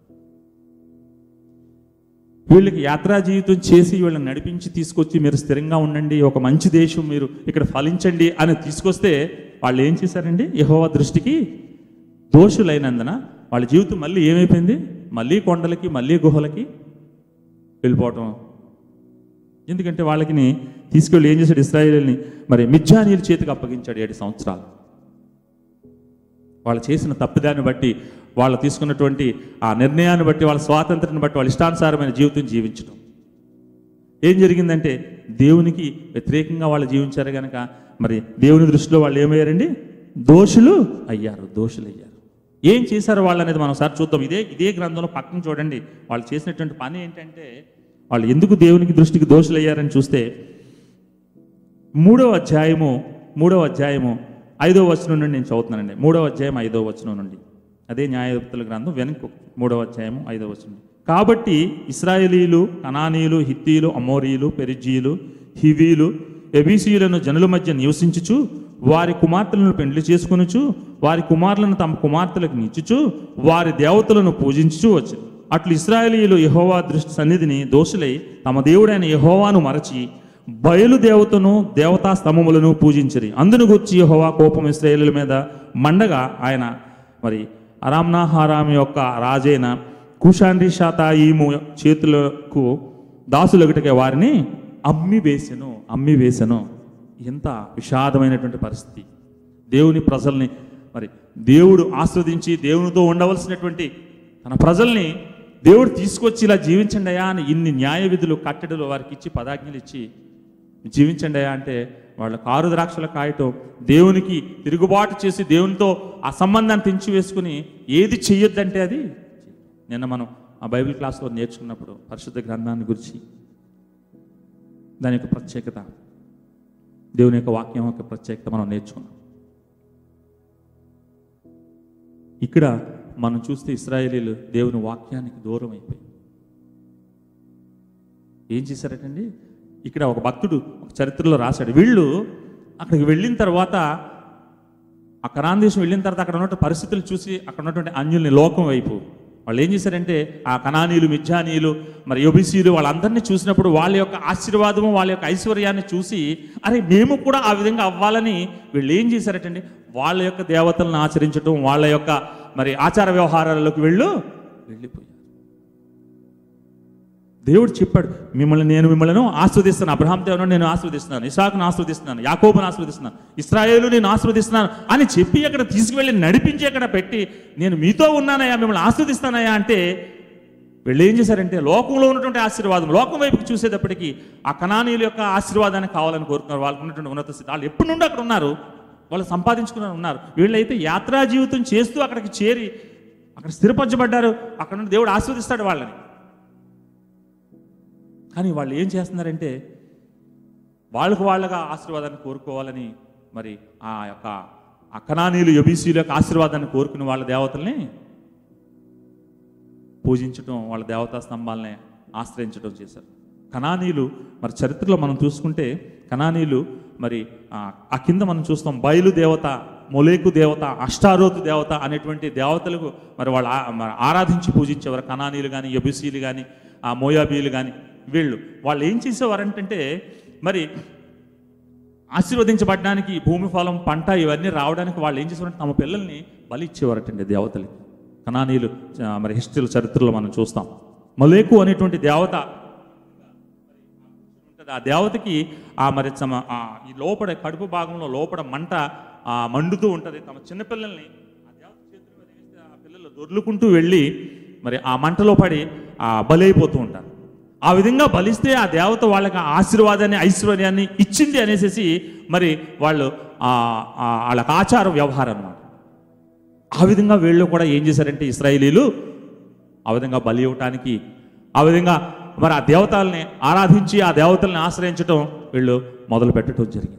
[SPEAKER 1] వీళ్ళకి యాత్రా జీవితం చేసి వీళ్ళని నడిపించి తీసుకొచ్చి మీరు స్థిరంగా ఉండండి ఒక మంచి దేశం మీరు ఇక్కడ ఫలించండి అని తీసుకొస్తే వాళ్ళు ఏం చేశారండి యెహోవా దృష్టికి దోషులైనందున వాళ్ళ జీవితం మళ్ళీ ఏమైపోయింది మళ్ళీ కొండలకి మళ్ళీ గుహలకి వెళ్ళిపోవటం ఎందుకంటే వాళ్ళకి తీసుకెళ్ళి ఏం చేశాడు ఇస్రాయేల్ని మరి మిజ్జానీయుల చేతికి అప్పగించాడు ఏడు సంవత్సరాలు వాళ్ళు చేసిన తప్పిదాన్ని బట్టి వాళ్ళు తీసుకున్నటువంటి ఆ నిర్ణయాన్ని బట్టి వాళ్ళ స్వాతంత్రాన్ని బట్టి వాళ్ళ ఇష్టానుసారమైన జీవితం జీవించడం ఏం జరిగిందంటే దేవునికి వ్యతిరేకంగా వాళ్ళు జీవించారు కనుక మరి దేవుని దృష్టిలో వాళ్ళు ఏమయ్యారండి దోషులు అయ్యారు దోషులు అయ్యారు ఏం చేశారు వాళ్ళు అనేది మనం ఒకసారి చూద్దాం ఇదే ఇదే గ్రంథంలో పక్కన చూడండి వాళ్ళు చేసినటువంటి పని ఏంటంటే వాళ్ళు ఎందుకు దేవునికి దృష్టికి దోషులు అయ్యారని చూస్తే మూడవ అధ్యాయము మూడవ అధ్యాయము ఐదవ వచనం నుండి నేను చదువుతున్నానండి మూడవ అధ్యాయం ఐదవ వచనం నుండి అదే న్యాయవక్తుల గ్రంథం వెనుక మూడవ అధ్యాయము ఐదవ వచనం కాబట్టి ఇస్రాయేలీలు కనానీయులు హిత్తీలు అమోరీయులు పెరిజీయులు హివీలు ఎబీసీయులను జనుల మధ్య నివసించుచు వారి కుమార్తెలను పెండ్లి చేసుకొనుచు వారి కుమారులను తమ కుమార్తెలకు నిచ్చుచు వారి దేవతలను పూజించుచు వచ్చింది అట్లు ఇస్రాయేలీయులు యెహోవా దృష్టి సన్నిధిని దోషులై తమ దేవుడైన యెహోవాను మరచి బయలు దేవతను దేవతా స్తంభములను పూజించిరి అందును గుర్చి యెహోవా కోపం ఇస్రాయేలుల మీద మండగా ఆయన మరి అరామ్నాహారాం యొక్క రాజైన కుషాండి శాతాయిము చేతులకు దాసులొకటిగా వారిని అమ్మి వేసెను అమ్మి వేసెను ఎంత విషాదమైనటువంటి పరిస్థితి దేవుని ప్రజల్ని మరి దేవుడు ఆస్వాదించి దేవునితో ఉండవలసినటువంటి తన ప్రజల్ని దేవుడు తీసుకొచ్చి ఇలా జీవించండి అయ్యా అని ఇన్ని న్యాయ విధులు కట్టడలు వారికి ఇచ్చి పదాజ్ఞలు ఇచ్చి జీవించండి అయ్యా అంటే వాళ్ళ కారు ద్రాక్షల కాయటం దేవునికి తిరుగుబాటు చేసి దేవునితో ఆ సంబంధాన్ని తెంచి వేసుకుని ఏది చెయ్యొద్దంటే అది నిన్న మనం ఆ బైబిల్ క్లాస్లో నేర్చుకున్నప్పుడు పరిశుద్ధ గ్రంథాన్ని గురించి దాని యొక్క ప్రత్యేకత దేవుని యొక్క వాక్యం యొక్క ప్రత్యేకత మనం నేర్చుకున్నాం ఇక్కడ మనం చూస్తే ఇస్రాయేలీలు దేవుని వాక్యానికి దూరం అయిపోయి ఏం చేశారటండి ఇక్కడ ఒక భక్తుడు ఒక చరిత్రలో రాశాడు వీళ్ళు అక్కడికి వెళ్ళిన తర్వాత ఆ కనాన్ దేశం వెళ్ళిన తర్వాత అక్కడ ఉన్నటువంటి పరిస్థితులు చూసి అక్కడ ఉన్నటువంటి అన్యుల్ని లోకం వైపు వాళ్ళు ఏం చేశారంటే ఆ కనానీయులు మిజ్జానీయులు మరి యొబిసీలు వాళ్ళందరినీ చూసినప్పుడు వాళ్ళ యొక్క ఆశీర్వాదము వాళ్ళ యొక్క ఐశ్వర్యాన్ని చూసి అరే మేము కూడా ఆ విధంగా అవ్వాలని వీళ్ళు ఏం చేశారటండి వాళ్ళ యొక్క దేవతలను ఆచరించడం వాళ్ళ యొక్క మరి ఆచార వ్యవహారాలకు వెళ్ళు వెళ్ళిపోయారు దేవుడు చెప్పాడు మిమ్మల్ని నేను మిమ్మల్ని ఆస్వాదిస్తాను అబ్రహాం దేవుని నేను ఆస్వాదిస్తున్నాను ఇసాకును ఆస్వాదిస్తున్నాను యాకోబును ఆస్వాదిస్తున్నాను ఇస్రాయేలు నేను ఆస్వాదిస్తున్నాను అని చెప్పి అక్కడ తీసుకువెళ్ళి నడిపించి అక్కడ పెట్టి నేను మీతో ఉన్నానయ్యా మిమ్మల్ని ఆస్వాదిస్తానయ్యా అంటే వీళ్ళు ఏం చేశారంటే లోకంలో ఉన్నటువంటి ఆశీర్వాదం లోకం వైపుకి చూసేటప్పటికి ఆ కణానీయుల యొక్క ఆశీర్వాదాన్ని కావాలని కోరుకున్నారు వాళ్ళకు ఉన్నటువంటి ఉన్నత స్థితి వాళ్ళు ఎప్పటి నుండి అక్కడ ఉన్నారు వాళ్ళు సంపాదించుకుని ఉన్నారు వీళ్ళైతే యాత్రా జీవితం చేస్తూ అక్కడికి చేరి అక్కడ స్థిరపరచబడ్డారు అక్కడ నుండి దేవుడు ఆస్వాదిస్తాడు వాళ్ళని కానీ వాళ్ళు ఏం చేస్తున్నారంటే వాళ్ళకు వాళ్ళగా ఆశీర్వాదాన్ని కోరుకోవాలని మరి ఆ యొక్క ఆ కణానీయులు యబీసీల యొక్క ఆశీర్వాదాన్ని కోరుకుని వాళ్ళ దేవతల్ని పూజించడం వాళ్ళ దేవతా స్తంభాలని ఆశ్రయించడం చేశారు కణానీయులు మరి చరిత్రలో మనం చూసుకుంటే కణానీయులు మరి ఆ ఆ కింద మనం చూస్తాం బయలు దేవత మొలేకు దేవత అష్టారోతు దేవత అనేటువంటి దేవతలకు మరి వాళ్ళు ఆ- మరి ఆరాధించి పూజించేవారు కణానీయులు కానీ యబుసీలు కానీ ఆ మోయాబీలు కానీ వీళ్ళు వాళ్ళు ఏం చేసేవారంటే మరి ఆశీర్వదించబడడానికి భూమి ఫలం పంట ఇవన్నీ రావడానికి వాళ్ళు ఏం చేసేవారంటే తమ పిల్లల్ని బలి ఇచ్చేవారటండి దేవతలకి కణానీయులు చ- మరి హిస్టరీలో చరిత్రలో మనం చూస్తాం మలేకు అనేటువంటి దేవత ఉంటుంది. ఆ దేవతకి ఆ మరి తమ ఆ ఈ లోపల కడుపు భాగంలో లోపల మంట ఆ మండుతూ ఉంటుంది తమ చిన్నపిల్లల్ని ఆ దేవత చేతుల మీద వేస్తే ఆ పిల్లలు దొర్లుకుంటూ వెళ్ళి మరి ఆ మంటలో పడి ఆ బలైపోతూ ఉంటారు ఆ విధంగా బలిస్తే ఆ దేవత వాళ్ళకి ఆ ఆశీర్వాదాన్ని ఐశ్వర్యాన్ని ఇచ్చింది అనేసి మరి వాళ్ళు ఆ ఆ వాళ్ళకి ఆచార వ్యవహారం అన్నమాట ఆ విధంగా వీళ్ళు కూడా ఏం చేశారంటే ఇస్రాయేలీలు ఆ విధంగా బలి ఇవ్వటానికి ఆ విధంగా మరి ఆ దేవతల్ని ఆరాధించి ఆ దేవతల్ని ఆశ్రయించడం వీళ్ళు మొదలు పెట్టడం జరిగింది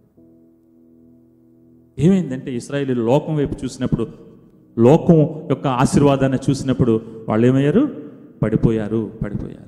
[SPEAKER 1] ఏమైందంటే ఇస్రాయేలీలు లోకం వైపు చూసినప్పుడు లోకం యొక్క ఆశీర్వాదాన్ని చూసినప్పుడు వాళ్ళు ఏమయ్యారు పడిపోయారు పడిపోయారు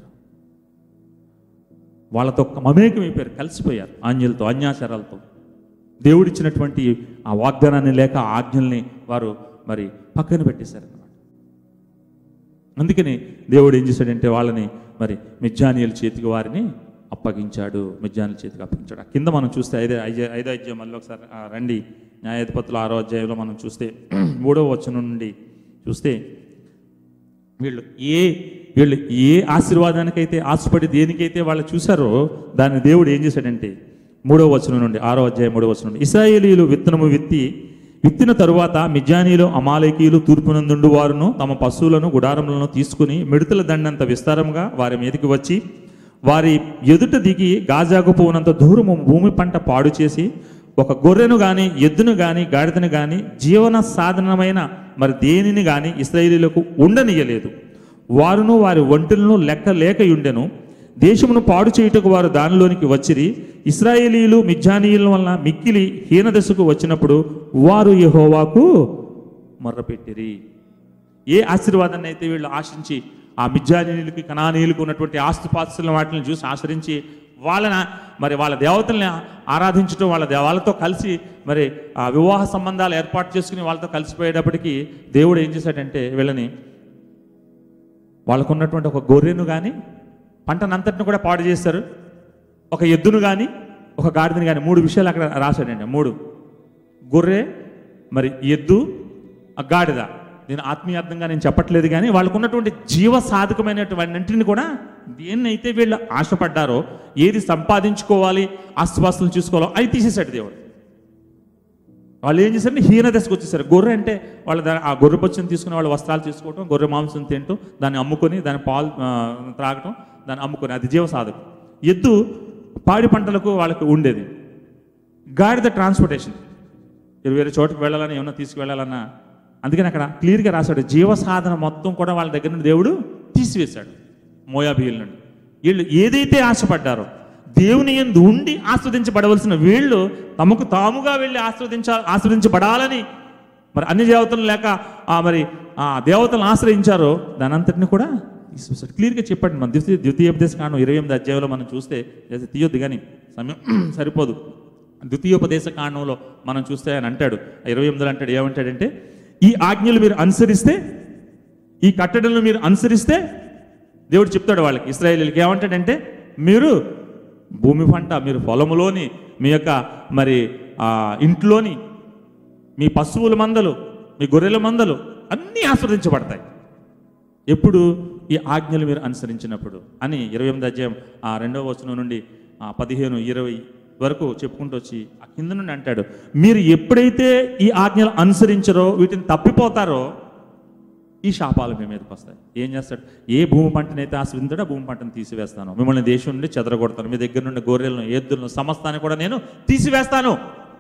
[SPEAKER 1] వాళ్ళతో మమేకమైపోయారు కలిసిపోయారు ఆంజలతో అన్యాచారాలతో దేవుడిచ్చినటువంటి ఆ వాగ్దానాన్ని లేక ఆ ఆజ్ఞల్ని వారు మరి పక్కన పెట్టేశారు అన్నమాట అందుకని దేవుడు ఏం చేశాడంటే వాళ్ళని మరి మిజ్జానీయుల చేతికి వారిని అప్పగించాడు మిజ్జానీయుల చేతికి అప్పగించాడు ఆ కింద మనం చూస్తే ఐదో ఐదో ఐదో అధ్యాయం మళ్ళీ ఒకసారి ఆ, రండి న్యాయాధిపతులు ఆరో అధ్యాయంలో మనం చూస్తే మూడో వచనం నుండి చూస్తే వీళ్ళు ఏ వీళ్ళు ఏ ఆశీర్వాదానికైతే ఆశపడి దేనికైతే వాళ్ళు చూశారో దాన్ని దేవుడు ఏం చేశాడంటే మూడో వచనం నుండి ఆరో అధ్యాయం మూడో వచనం నుండి ఇస్రాయేలీలు విత్తనము విత్తి విత్తిన తరువాత మిజ్జానీయులు అమాలేకీయులు తూర్పునందుండు వారును తమ పశువులను గుడారములను తీసుకుని మిడతల దండంత విస్తారముగా వారి మీదకి వచ్చి వారి ఎదుట దిగి గాజాకు పోనంత దూరము భూమి పంట పాడు చేసి ఒక గొర్రెను గాని ఎద్దును గాని గాడిదను గాని జీవన సాధనమైన మరి దేనిని గాని ఇస్రాయేలీలకు ఉండనియలేదు వారును వారి ఒంటెలను లెక్క లేకయుండెను దేశమును పాడు చేయుటకు వారు దానిలోనికి వచ్చిరి ఇస్రాయేలీలు మిజ్జానీయుల వలన మిక్కిలి హీనదశకు వచ్చినప్పుడు వారు యెహోవాకు మొర్రపెట్టిరి ఏ ఆశీర్వాదాన్ని అయితే వీళ్ళు ఆశించి ఆ మిజ్జానీయులకి కణానీయులకు ఉన్నటువంటి ఆస్తిపాస్తుల వాటిని చూసి ఆశ్రయించి వాళ్ళన మరి వాళ్ళ దేవతల్ని ఆరాధించడం వాళ్ళ దే- వాళ్ళతో కలిసి మరి ఆ వివాహ సంబంధాలు ఏర్పాటు చేసుకుని వాళ్ళతో కలిసిపోయేటప్పటికి దేవుడు ఏం చేశాడంటే వీళ్ళని వాళ్ళకు ఉన్నటువంటి ఒక గొర్రెను కానీ పంటనంతటిని కూడా పాడు చేస్తారు ఒక ఎద్దును కానీ ఒక గాడిదని కానీ మూడు విషయాలు అక్కడ రాశాడండి మూడు గొర్రె మరి ఎద్దు ఆ గాడిద నేను ఆత్మీయార్థంగా నేను చెప్పట్లేదు కానీ వాళ్ళకు ఉన్నటువంటి జీవ సాధకమైనటువంటిని కూడా దేన్నైతే వీళ్ళు ఆశపడ్డారో ఏది సంపాదించుకోవాలి ఆస్తిపాస్తులు చూసుకోవాలో అవి తీసేశాడు దేవుడు వాళ్ళు ఏం చేశారంటే హీన దశకు వచ్చేసారు గొర్రె అంటే వాళ్ళ దా- ఆ గొర్రె పచ్చని తీసుకుని వాళ్ళు వస్త్రాలు తీసుకోవటం గొర్రె మాంసం తింటూ దాన్ని అమ్ముకొని దాని పాలు ఆ, త్రాగటం దాన్ని అమ్ముకొని అది జీవ సాధకం ఎద్దు పాడి పంటలకు వాళ్ళకి ఉండేది గాడిద ట్రాన్స్పోర్టేషన్ మీరు వేరే చోటుకు వెళ్ళాలని ఏమన్నా తీసుకువెళ్ళాలన్నా అందుకని అక్కడ క్లియర్గా రాశాడు జీవ సాధన మొత్తం కూడా వాళ్ళ దగ్గర నుండి దేవుడు తీసివేశాడు మోయాబీయుల నుండి వీళ్ళు ఏదైతే ఆశపడ్డారో దేవుని ఎందు ఉండి ఆస్వాదించబడవలసిన వీళ్ళు తమకు తాముగా వెళ్ళి ఆస్వాదించ ఆస్వాదించబడాలని మరి అన్ని దేవతలు లేక ఆ మరి ఆ దేవతలను ఆశ్రయించారో దాని అంతటిని కూడా తీసివేశాడు క్లియర్గా చెప్పండి మన ద్వితీయ ద్వితీయోపదేశ కాండం ఇరవై ఎనిమిది అధ్యాయంలో మనం చూస్తే లేదా తీయొద్దు కానీ సమయం సరిపోదు ద్వితీయోపదేశ కాండంలో మనం చూస్తే ఆయన అంటాడు ఆ ఇరవై ఎనిమిదిలో అంటాడు ఏమంటాడంటే ఈ ఆజ్ఞలు మీరు అనుసరిస్తే ఈ కట్టడలను మీరు అనుసరిస్తే దేవుడు చెప్తాడు వాళ్ళకి ఇస్రాయేలీలకి ఏమంటాడంటే మీరు భూమి పంట మీరు పొలములోని మీ యొక్క మరి ఆ ఇంట్లోని మీ పశువుల మందలు మీ గొర్రెల మందలు అన్నీ ఆస్వాదించబడతాయి ఎప్పుడు ఈ ఆజ్ఞలు మీరు అనుసరించినప్పుడు అని ఇరవై ఎనిమిది అధ్యాయం ఆ రెండవ వచనం నుండి ఆ పదిహేను ఇరవై వరకు చెప్పుకుంటూ వచ్చి ఆ కింద నుండి అంటాడు మీరు ఎప్పుడైతే ఈ ఆజ్ఞలు అనుసరించరో వీటిని తప్పిపోతారో ఈ శాపాలు మీ మీదకి వస్తాయి ఏం చేస్తాడు ఏ భూమి పంటనైతే ఆశ్రయించాడో ఆ భూమి పంటను తీసివేస్తాను మిమ్మల్ని దేశం నుండి చెదరగొడతాను మీ దగ్గర నుండి గొర్రెలను ఎద్దులను సమస్తాన్ని కూడా నేను తీసివేస్తాను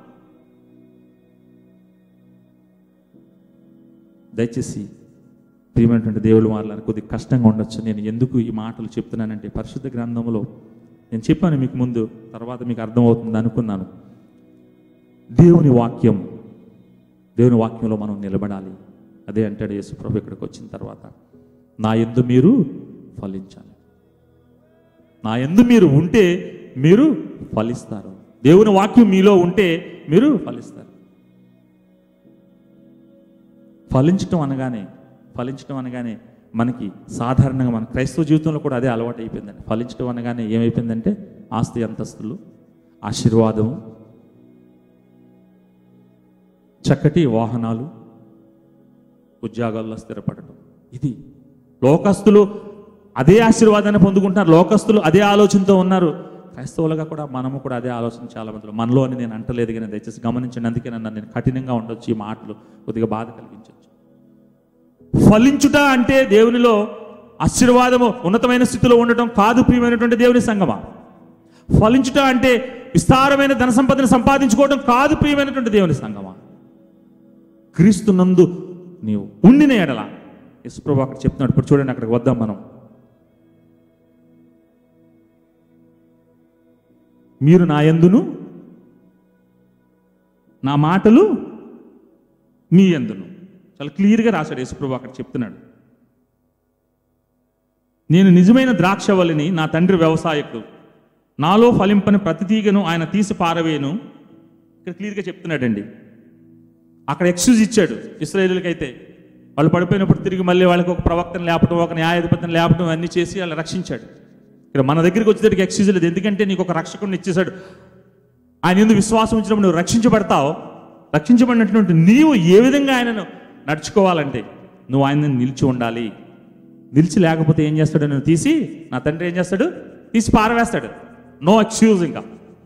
[SPEAKER 1] దయచేసి ప్రియమైనటువంటి దేవుడు వాళ్ళని కొద్దిగా కష్టంగా ఉండొచ్చు నేను ఎందుకు ఈ మాటలు చెప్తున్నానంటే పరిశుద్ధ గ్రంథంలో నేను చెప్పాను మీకు ముందు తర్వాత మీకు అర్థమవుతుంది అనుకున్నాను దేవుని వాక్యం దేవుని వాక్యంలో మనం నిలబడాలి అదే అంటాడు యేసుప్రభు ఇక్కడికి వచ్చిన తర్వాత నా ఎందు మీరు ఫలించాలి నా ఎందు మీరు ఉంటే మీరు ఫలిస్తారు దేవుని వాక్యం మీలో ఉంటే మీరు ఫలిస్తారు ఫలించటం అనగానే ఫలించటం అనగానే మనకి సాధారణంగా మన క్రైస్తవ జీవితంలో కూడా అదే అలవాటు అయిపోయిందండి ఫలించటం అనగానే ఏమైపోయిందంటే ఆస్తి అంతస్తులు ఆశీర్వాదము చక్కటి వాహనాలు ఉద్యోగాల్లో స్థిరపడటం ఇది లోకస్తులు అదే ఆశీర్వాదాన్ని పొందుకుంటున్నారు లోకస్తులు అదే ఆలోచనతో ఉన్నారు క్రైస్తవులుగా కూడా మనము కూడా అదే ఆలోచన చాలా మందిలో మనలో అని నేను అంటలేదు కానీ దయచేసి గమనించండి అందుకే నన్ను నేను కఠినంగా ఉండొచ్చు ఈ మాటలు కొద్దిగా బాధ కలిగించవచ్చు ఫలించుట అంటే దేవునిలో ఆశీర్వాదము ఉన్నతమైన స్థితిలో ఉండటం కాదు ప్రియమైనటువంటి దేవుని సంగమా ఫలించుట అంటే విస్తారమైన ధన సంపదను సంపాదించుకోవడం కాదు ప్రియమైనటువంటి దేవుని సంగమా క్రీస్తు నందు నీవు ఉండిన ఎడల యశ్ప్రభు అక్కడ చెప్తున్నాడు ఇప్పుడు చూడండి అక్కడికి వద్దాం మనం మీరు నా యందును నా మాటలు మీ యందును చాలా క్లియర్గా రాశాడు యేసుప్రభు అక్కడ చెప్తున్నాడు నేను నిజమైన ద్రాక్షవల్లిని నా తండ్రి వ్యవసాయకుడు నాలో ఫలింపని ప్రతి తీగను ఆయన తీసి పారవేను ఇక్కడ క్లియర్గా చెప్తున్నాడండి అక్కడ ఎక్స్క్యూజ్ ఇచ్చాడు ఇస్రాయేలీలకైతే వాళ్ళు పడిపోయినప్పుడు తిరిగి మళ్ళీ వాళ్ళకి ఒక ప్రవక్తను లేపడం ఒక న్యాయాధిపతిని లేపడం అన్నీ చేసి వాళ్ళు రక్షించాడు ఇక్కడ మన దగ్గరికి వచ్చేసరికి ఎక్స్క్యూజ్ లేదు ఎందుకంటే నీకు ఒక రక్షకుడిని ఇచ్చేశాడు ఆయన ఎందుకు విశ్వాసం ఉంచినప్పుడు నువ్వు రక్షించబడతావు రక్షించబడినటువంటి నీవు ఏ విధంగా ఆయనను నడుచుకోవాలంటే నువ్వు ఆయన నిలిచి ఉండాలి నిలిచి లేకపోతే ఏం చేస్తాడు నువ్వు తీసి నా తండ్రి ఏం చేస్తాడు తీసి పారవేస్తాడు నో ఎక్స్క్యూజ్ ఇంకా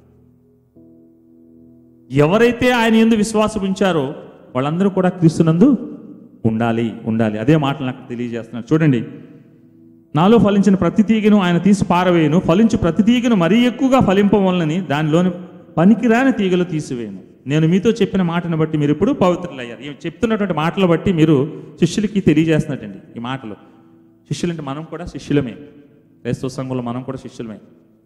[SPEAKER 1] ఎవరైతే ఆయన ఎందు విశ్వాసం ఉంచారో వాళ్ళందరూ కూడా క్రీస్తునందు ఉండాలి ఉండాలి అదే మాటలు నాకు తెలియజేస్తున్నారు చూడండి నాలో ఫలించిన ప్రతి తీగను ఆయన తీసి పారవేయను ఫలించు ప్రతి తీగను మరీ ఎక్కువగా ఫలింపవలనని దానిలోని పనికిరాని తీగలు తీసివేయను నేను మీతో చెప్పిన మాటను బట్టి మీరు ఇప్పుడు పవిత్రులయ్యారు ఈ చెప్తున్నటువంటి మాటలు బట్టి మీరు శిష్యులకి తెలియజేస్తున్నట్టండి ఈ మాటలు శిష్యులంటే మనం కూడా శిష్యులమే క్రైస్తవ సంఘంలో మనం కూడా శిష్యులమే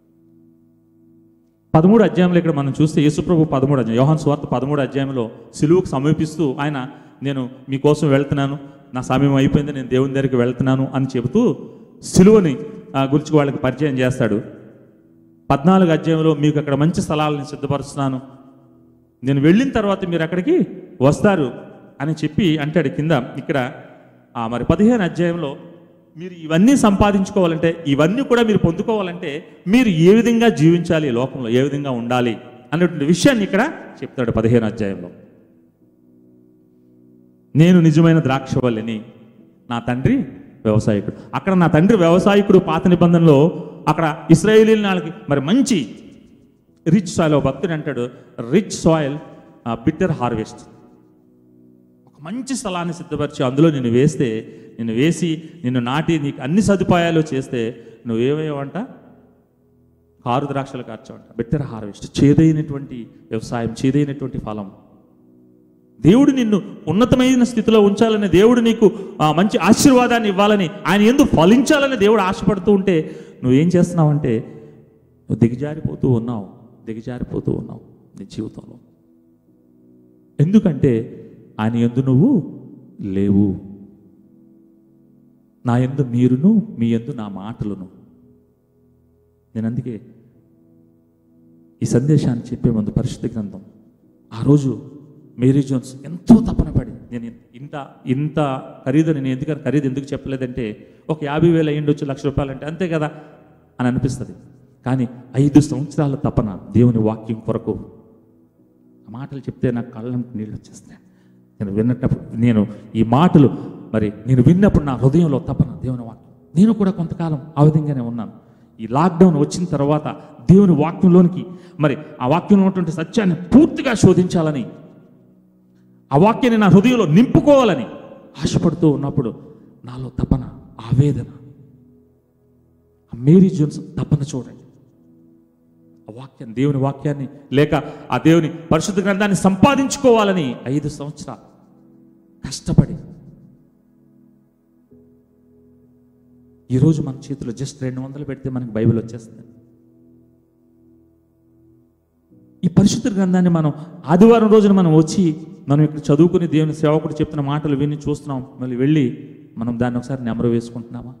[SPEAKER 1] పదమూడు అధ్యాయంలో ఇక్కడ మనం చూస్తే యేసుప్రభు పదమూడు అధ్యాయం యోహాన్ స్వార్థ పదమూడు అధ్యాయంలో సిలువుకు సమీపిస్తూ ఆయన నేను మీకోసం వెళ్తున్నాను నా సమయం అయిపోయింది నేను దేవుని దగ్గరికి వెళ్తున్నాను అని చెబుతూ సిలువని ఆ, గురించి వాళ్ళకి పరిచయం చేస్తాడు పద్నాలుగు అధ్యాయంలో మీకు అక్కడ మంచి స్థలాలను సిద్ధపరుస్తున్నాను నేను వెళ్ళిన తర్వాత మీరు అక్కడికి వస్తారు అని చెప్పి అంటాడు కింద ఇక్కడ ఆ, మరి పదిహేను అధ్యాయంలో మీరు ఇవన్నీ సంపాదించుకోవాలంటే ఇవన్నీ కూడా మీరు పొందుకోవాలంటే మీరు ఏ విధంగా జీవించాలి ఈ లోకంలో ఏ విధంగా ఉండాలి అనేటువంటి విషయాన్ని ఇక్కడ చెప్తాడు పదిహేను అధ్యాయంలో నేను నిజమైన ద్రాక్షవల్లిని నా తండ్రి వ్యవసాయకుడు అక్కడ నా తండ్రి వ్యవసాయకుడు పాత నిబంధనలో అక్కడ ఇస్రాయేలీల నాళ్ళకి మరి మంచి రిచ్ సాయిల్ ఒక భక్తుడు అంటాడు రిచ్ సాయిల్ బిట్టర్ హార్వెస్ట్ ఒక మంచి స్థలాన్ని సిద్ధపరిచి అందులో నిన్ను వేస్తే నిన్ను వేసి నిన్ను నాటి నీకు అన్ని సదుపాయాలు చేస్తే నువ్వేమేవంట కారు ద్రాక్షలు కార్చవంట బెటర్ హార్వెస్ట్ చేదైనటువంటి వ్యవసాయం చేదైనటువంటి ఫలం దేవుడు నిన్ను ఉన్నతమైన స్థితిలో ఉంచాలని దేవుడు నీకు ఆ, మంచి ఆశీర్వాదాన్ని ఇవ్వాలని ఆయన ఎందుకు ఫలించాలని దేవుడు ఆశపడుతూ ఉంటే నువ్వేం చేస్తున్నావంటే నువ్వు దిగజారిపోతూ ఉన్నావు దిగజారిపోతూ ఉన్నావు నీ జీవితంలో ఎందుకంటే ఆయన ఎందు నువ్వు లేవు నా ఎందు మీరును మీ ఎందు నా మాటలును నేను అందుకే ఈ సందేశాన్ని చెప్పే ముందు పరిశుద్ధ గ్రంథం ఆ రోజు మేరీ జోన్స్ ఎంతో తపన పడి నేను ఇంత ఇంత ఖరీదు నేను ఎందుకని ఖరీదు ఎందుకు చెప్పలేదంటే ఒక యాభై వేలు అయ్యిండొచ్చు లక్ష రూపాయలు అంటే అంతే కదా అని అనిపిస్తుంది కానీ ఐదు సంవత్సరాల తపన దేవుని వాక్యం కొరకు ఆ మాటలు చెప్తే నాకు కళ్ళంటి నీళ్ళు వచ్చేస్తాయి నేను విన్నప్పుడు నేను ఈ మాటలు మరి నేను విన్నప్పుడు నా హృదయంలో తపన దేవుని వాక్యం నేను కూడా కొంతకాలం ఆ విధంగానే ఉన్నాను ఈ లాక్డౌన్ వచ్చిన తర్వాత దేవుని వాక్యంలోనికి మరి ఆ వాక్యంలో ఉన్నటువంటి సత్యాన్ని పూర్తిగా శోధించాలని ఆ వాక్యాన్ని నా హృదయంలో నింపుకోవాలని ఆశపడుతూ ఉన్నప్పుడు నాలో తపన ఆవేదన ఆ మేరీ జోన్స్ తపన చూడండి ఆ వాక్యం దేవుని వాక్యాన్ని లేక ఆ దేవుని పరిశుద్ధ గ్రంథాన్ని సంపాదించుకోవాలని ఐదు సంవత్సరాలు కష్టపడి ఈరోజు మన చేతిలో జస్ట్ రెండు వందలు పెడితే మనకి బైబిల్ వచ్చేస్తుంది ఈ పరిశుద్ధ గ్రంథాన్ని మనం ఆదివారం రోజున మనం వచ్చి మనం ఇక్కడ చదువుకుని దేవుని సేవకుడు చెప్తున్న మాటలు విని చూస్తున్నాం మళ్ళీ వెళ్ళి మనం దాన్ని ఒకసారి నెమరు వేసుకుంటున్నామా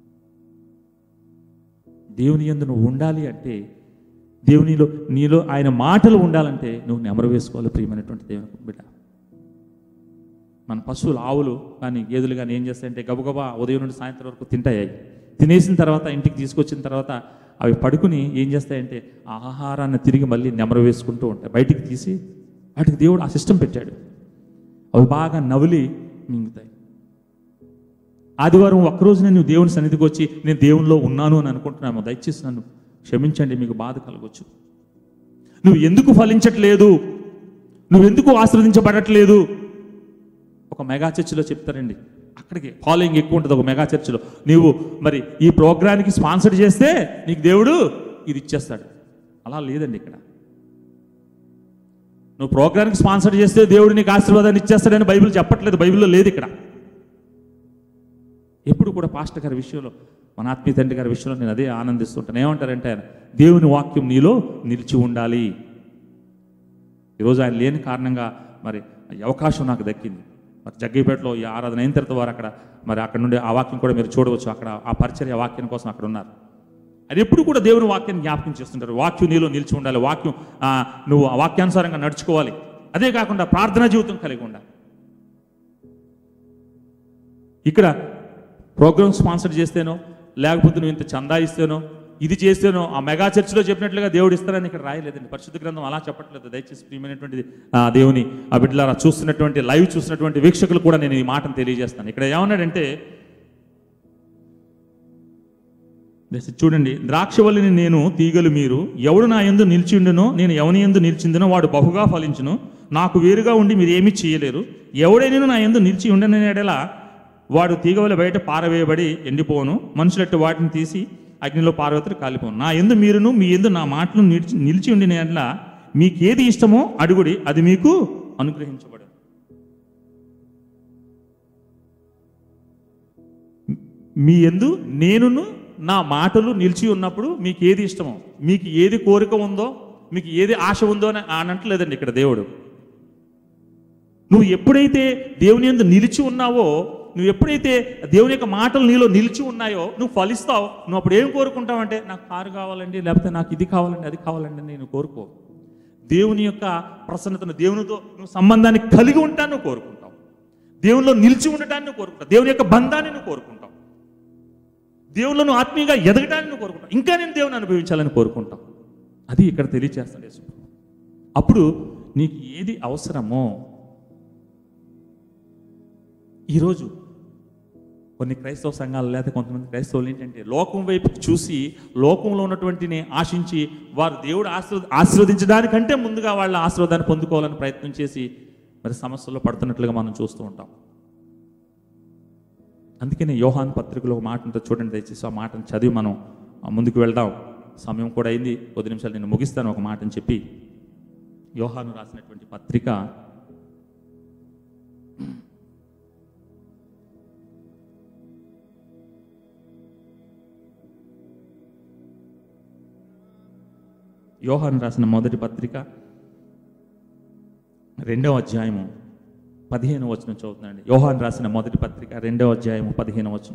[SPEAKER 1] దేవుని యందు నువ్వు ఉండాలి అంటే దేవునిలో నీలో ఆయన మాటలు ఉండాలంటే నువ్వు నెమరు వేసుకోవాలి ప్రియమైనటువంటి దేవుని బిడ్డ మన పశువులు ఆవులు కానీ గేదెలు కానీ ఏం చేస్తాయంటే గబగబా ఉదయం నుండి సాయంత్రం వరకు తింటాయి తినేసిన తర్వాత ఇంటికి తీసుకొచ్చిన తర్వాత అవి పడుకుని ఏం చేస్తాయంటే ఆ ఆహారాన్ని తిరిగి మళ్ళీ నెమరు వేసుకుంటూ ఉంటాయి బయటికి తీసి వాటికి దేవుడు ఆ సిస్టమ్ పెట్టాడు అవి బాగా నవ్వులి మింగుతాయి ఆదివారం ఒక్కరోజు నేను దేవుని సన్నిధికి వచ్చి నేను దేవునిలో ఉన్నాను అని అనుకుంటున్నాను దయచేసి నన్ను క్షమించండి మీకు బాధ కలగొచ్చు నువ్వు ఎందుకు ఫలించట్లేదు నువ్వెందుకు ఆశ్రదించబడట్లేదు ఒక మెగా చర్చిలో చెప్తారండి అక్కడికి ఫాలోయింగ్ ఎక్కువ ఉంటుంది ఒక మెగా చర్చిలో నీవు మరి ఈ ప్రోగ్రామ్కి స్పాన్సర్ చేస్తే నీకు దేవుడు ఇది ఇచ్చేస్తాడు అలా లేదండి ఇక్కడ నువ్వు ప్రోగ్రామ్కి స్పాన్సర్ చేస్తే దేవుడు నీకు ఆశీర్వాదాన్ని ఇచ్చేస్తాడని బైబిల్ చెప్పట్లేదు బైబిల్లో లేదు ఇక్కడ ఎప్పుడు కూడా పాస్టర్ గారి విషయంలో మన ఆత్మీయ తండ్రి గారి విషయంలో నేను అదే ఆనందిస్తుంటాను ఏమంటారంటే ఆయన దేవుని వాక్యం నీలో నిలిచి ఉండాలి ఈరోజు ఆయన లేని కారణంగా మరి ఈ అవకాశం నాకు దక్కింది మరి జగ్గైపేటలో ఈ ఆరాధన అయిన తర్వాత వారు అక్కడ మరి అక్కడ నుండి ఆ వాక్యం కూడా మీరు చూడవచ్చు అక్కడ ఆ పరిచర్య వాక్యం కోసం అక్కడ ఉన్నారు అది ఎప్పుడు కూడా దేవుని వాక్యాన్ని జ్ఞాపకం చేస్తుంటారు వాక్యం నీలో నిలిచి ఉండాలి వాక్యం ఆ, నువ్వు ఆ వాక్యానుసారంగా నడుచుకోవాలి అదే కాకుండా ప్రార్థనా జీవితం కలిగి ఉండాలి ఇక్కడ ప్రోగ్రామ్ స్పాన్సర్ చేస్తేనో లేకపోతే నువ్వు ఇంత చందా ఇస్తేనో ఇది చేస్తేనో ఆ మెగా చర్చిలో చెప్పినట్లుగా దేవుడు ఇస్తారని ఇక్కడ రాయలేదండి పరిశుద్ధ గ్రంథం అలా చెప్పట్లేదు దయచేసి ప్రియమైనటువంటి ఆ దేవుని ఆ బిడ్డలారా చూస్తున్నటువంటి లైవ్ చూస్తున్నటువంటి వీక్షకులు కూడా నేను ఈ మాటను తెలియజేస్తాను ఇక్కడ ఏమన్నాడంటే దయచేసి చూడండి ద్రాక్షవల్లిని నేను తీగలు మీరు ఎవడు నా ఎందు నిలిచిండునో నేను ఎవని ఎందు నిలిచిందునో వాడు బహుగా ఫలించును నాకు వేరుగా ఉండి మీరు ఏమీ చేయలేరు ఎవడైనా నా ఎందు నిలిచి ఉండనేడలా వాడు తీగవల బయట పారవేయబడి ఎండిపోను మనుషులట్టు వాటిని తీసి అగ్నిలో పార్వతులు కాలిపోను నా ఎందు మీరును మీ ఎందు నా మాటలు నిలిచి నిలిచి ఉండిన ఎడల మీకేది ఇష్టమో అడుగుడి అది మీకు అనుగ్రహించబడు మీ ఎందు నేనును నా మాటలు నిలిచి ఉన్నప్పుడు మీకు ఏది ఇష్టమో మీకు ఏది కోరిక ఉందో మీకు ఏది ఆశ ఉందో అని అనట్లేదండి ఇక్కడ దేవుడు నువ్వు ఎప్పుడైతే దేవుని యందు నిలిచి ఉన్నావో నువ్వు ఎప్పుడైతే దేవుని యొక్క మాటలు నీలో నిలిచి ఉన్నాయో నువ్వు ఫలిస్తావు నువ్వు అప్పుడు ఏం కోరుకుంటావంటే నాకు కారు కావాలండి లేకపోతే నాకు ఇది కావాలండి అది కావాలండి అని నేను కోరుకో దేవుని యొక్క ప్రసన్నతను దేవునితో నువ్వు సంబంధాన్ని కలిగి ఉంటాను నువ్వు కోరుకుంటావు దేవునిలో నిలిచి ఉండటాన్ని నువ్వు కోరుకుంటావు దేవుని యొక్క బంధాన్ని నువ్వు కోరుకుంటావు దేవుళ్ళు నువ్వు ఆత్మీయంగా ఎదగటాన్ని నువ్వు కోరుకుంటావు ఇంకా నేను దేవుని అనుభవించాలని కోరుకుంటావు అది ఇక్కడ తెలియచేస్తాడు యేసు ప్రభు. అప్పుడు నీకు ఏది అవసరమో ఈరోజు కొన్ని క్రైస్తవ సంఘాలు లేదా కొంతమంది క్రైస్తవులు ఏంటంటే లోకం వైపు చూసి లోకంలో ఉన్నటువంటిని ఆశించి వారు దేవుడు ఆశీర్వ ఆశీర్వదించడానికంటే ముందుగా వాళ్ళ ఆశీర్వాదాన్ని పొందుకోవాలని ప్రయత్నం చేసి మరి సమస్యల్లో పడుతున్నట్లుగా మనం చూస్తూ ఉంటాం అందుకని యోహాన్ పత్రికలో ఒక మాట ఉంటుంది చూడండి దయచేసి ఆ మాటను చదివి మనం ఆ, ముందుకు వెళ్దాం సమయం కూడా అయింది కొద్ది నిమిషాలు నేను ముగిస్తాను ఒక మాటని చెప్పి యోహాను రాసినటువంటి పత్రిక యోహాను రాసిన మొదటి పత్రిక రెండవ అధ్యాయము పదిహేను వచనం చదువుతున్నాండి యోహాన్ రాసిన మొదటి పత్రిక రెండవ అధ్యాయము పదిహేను వచనం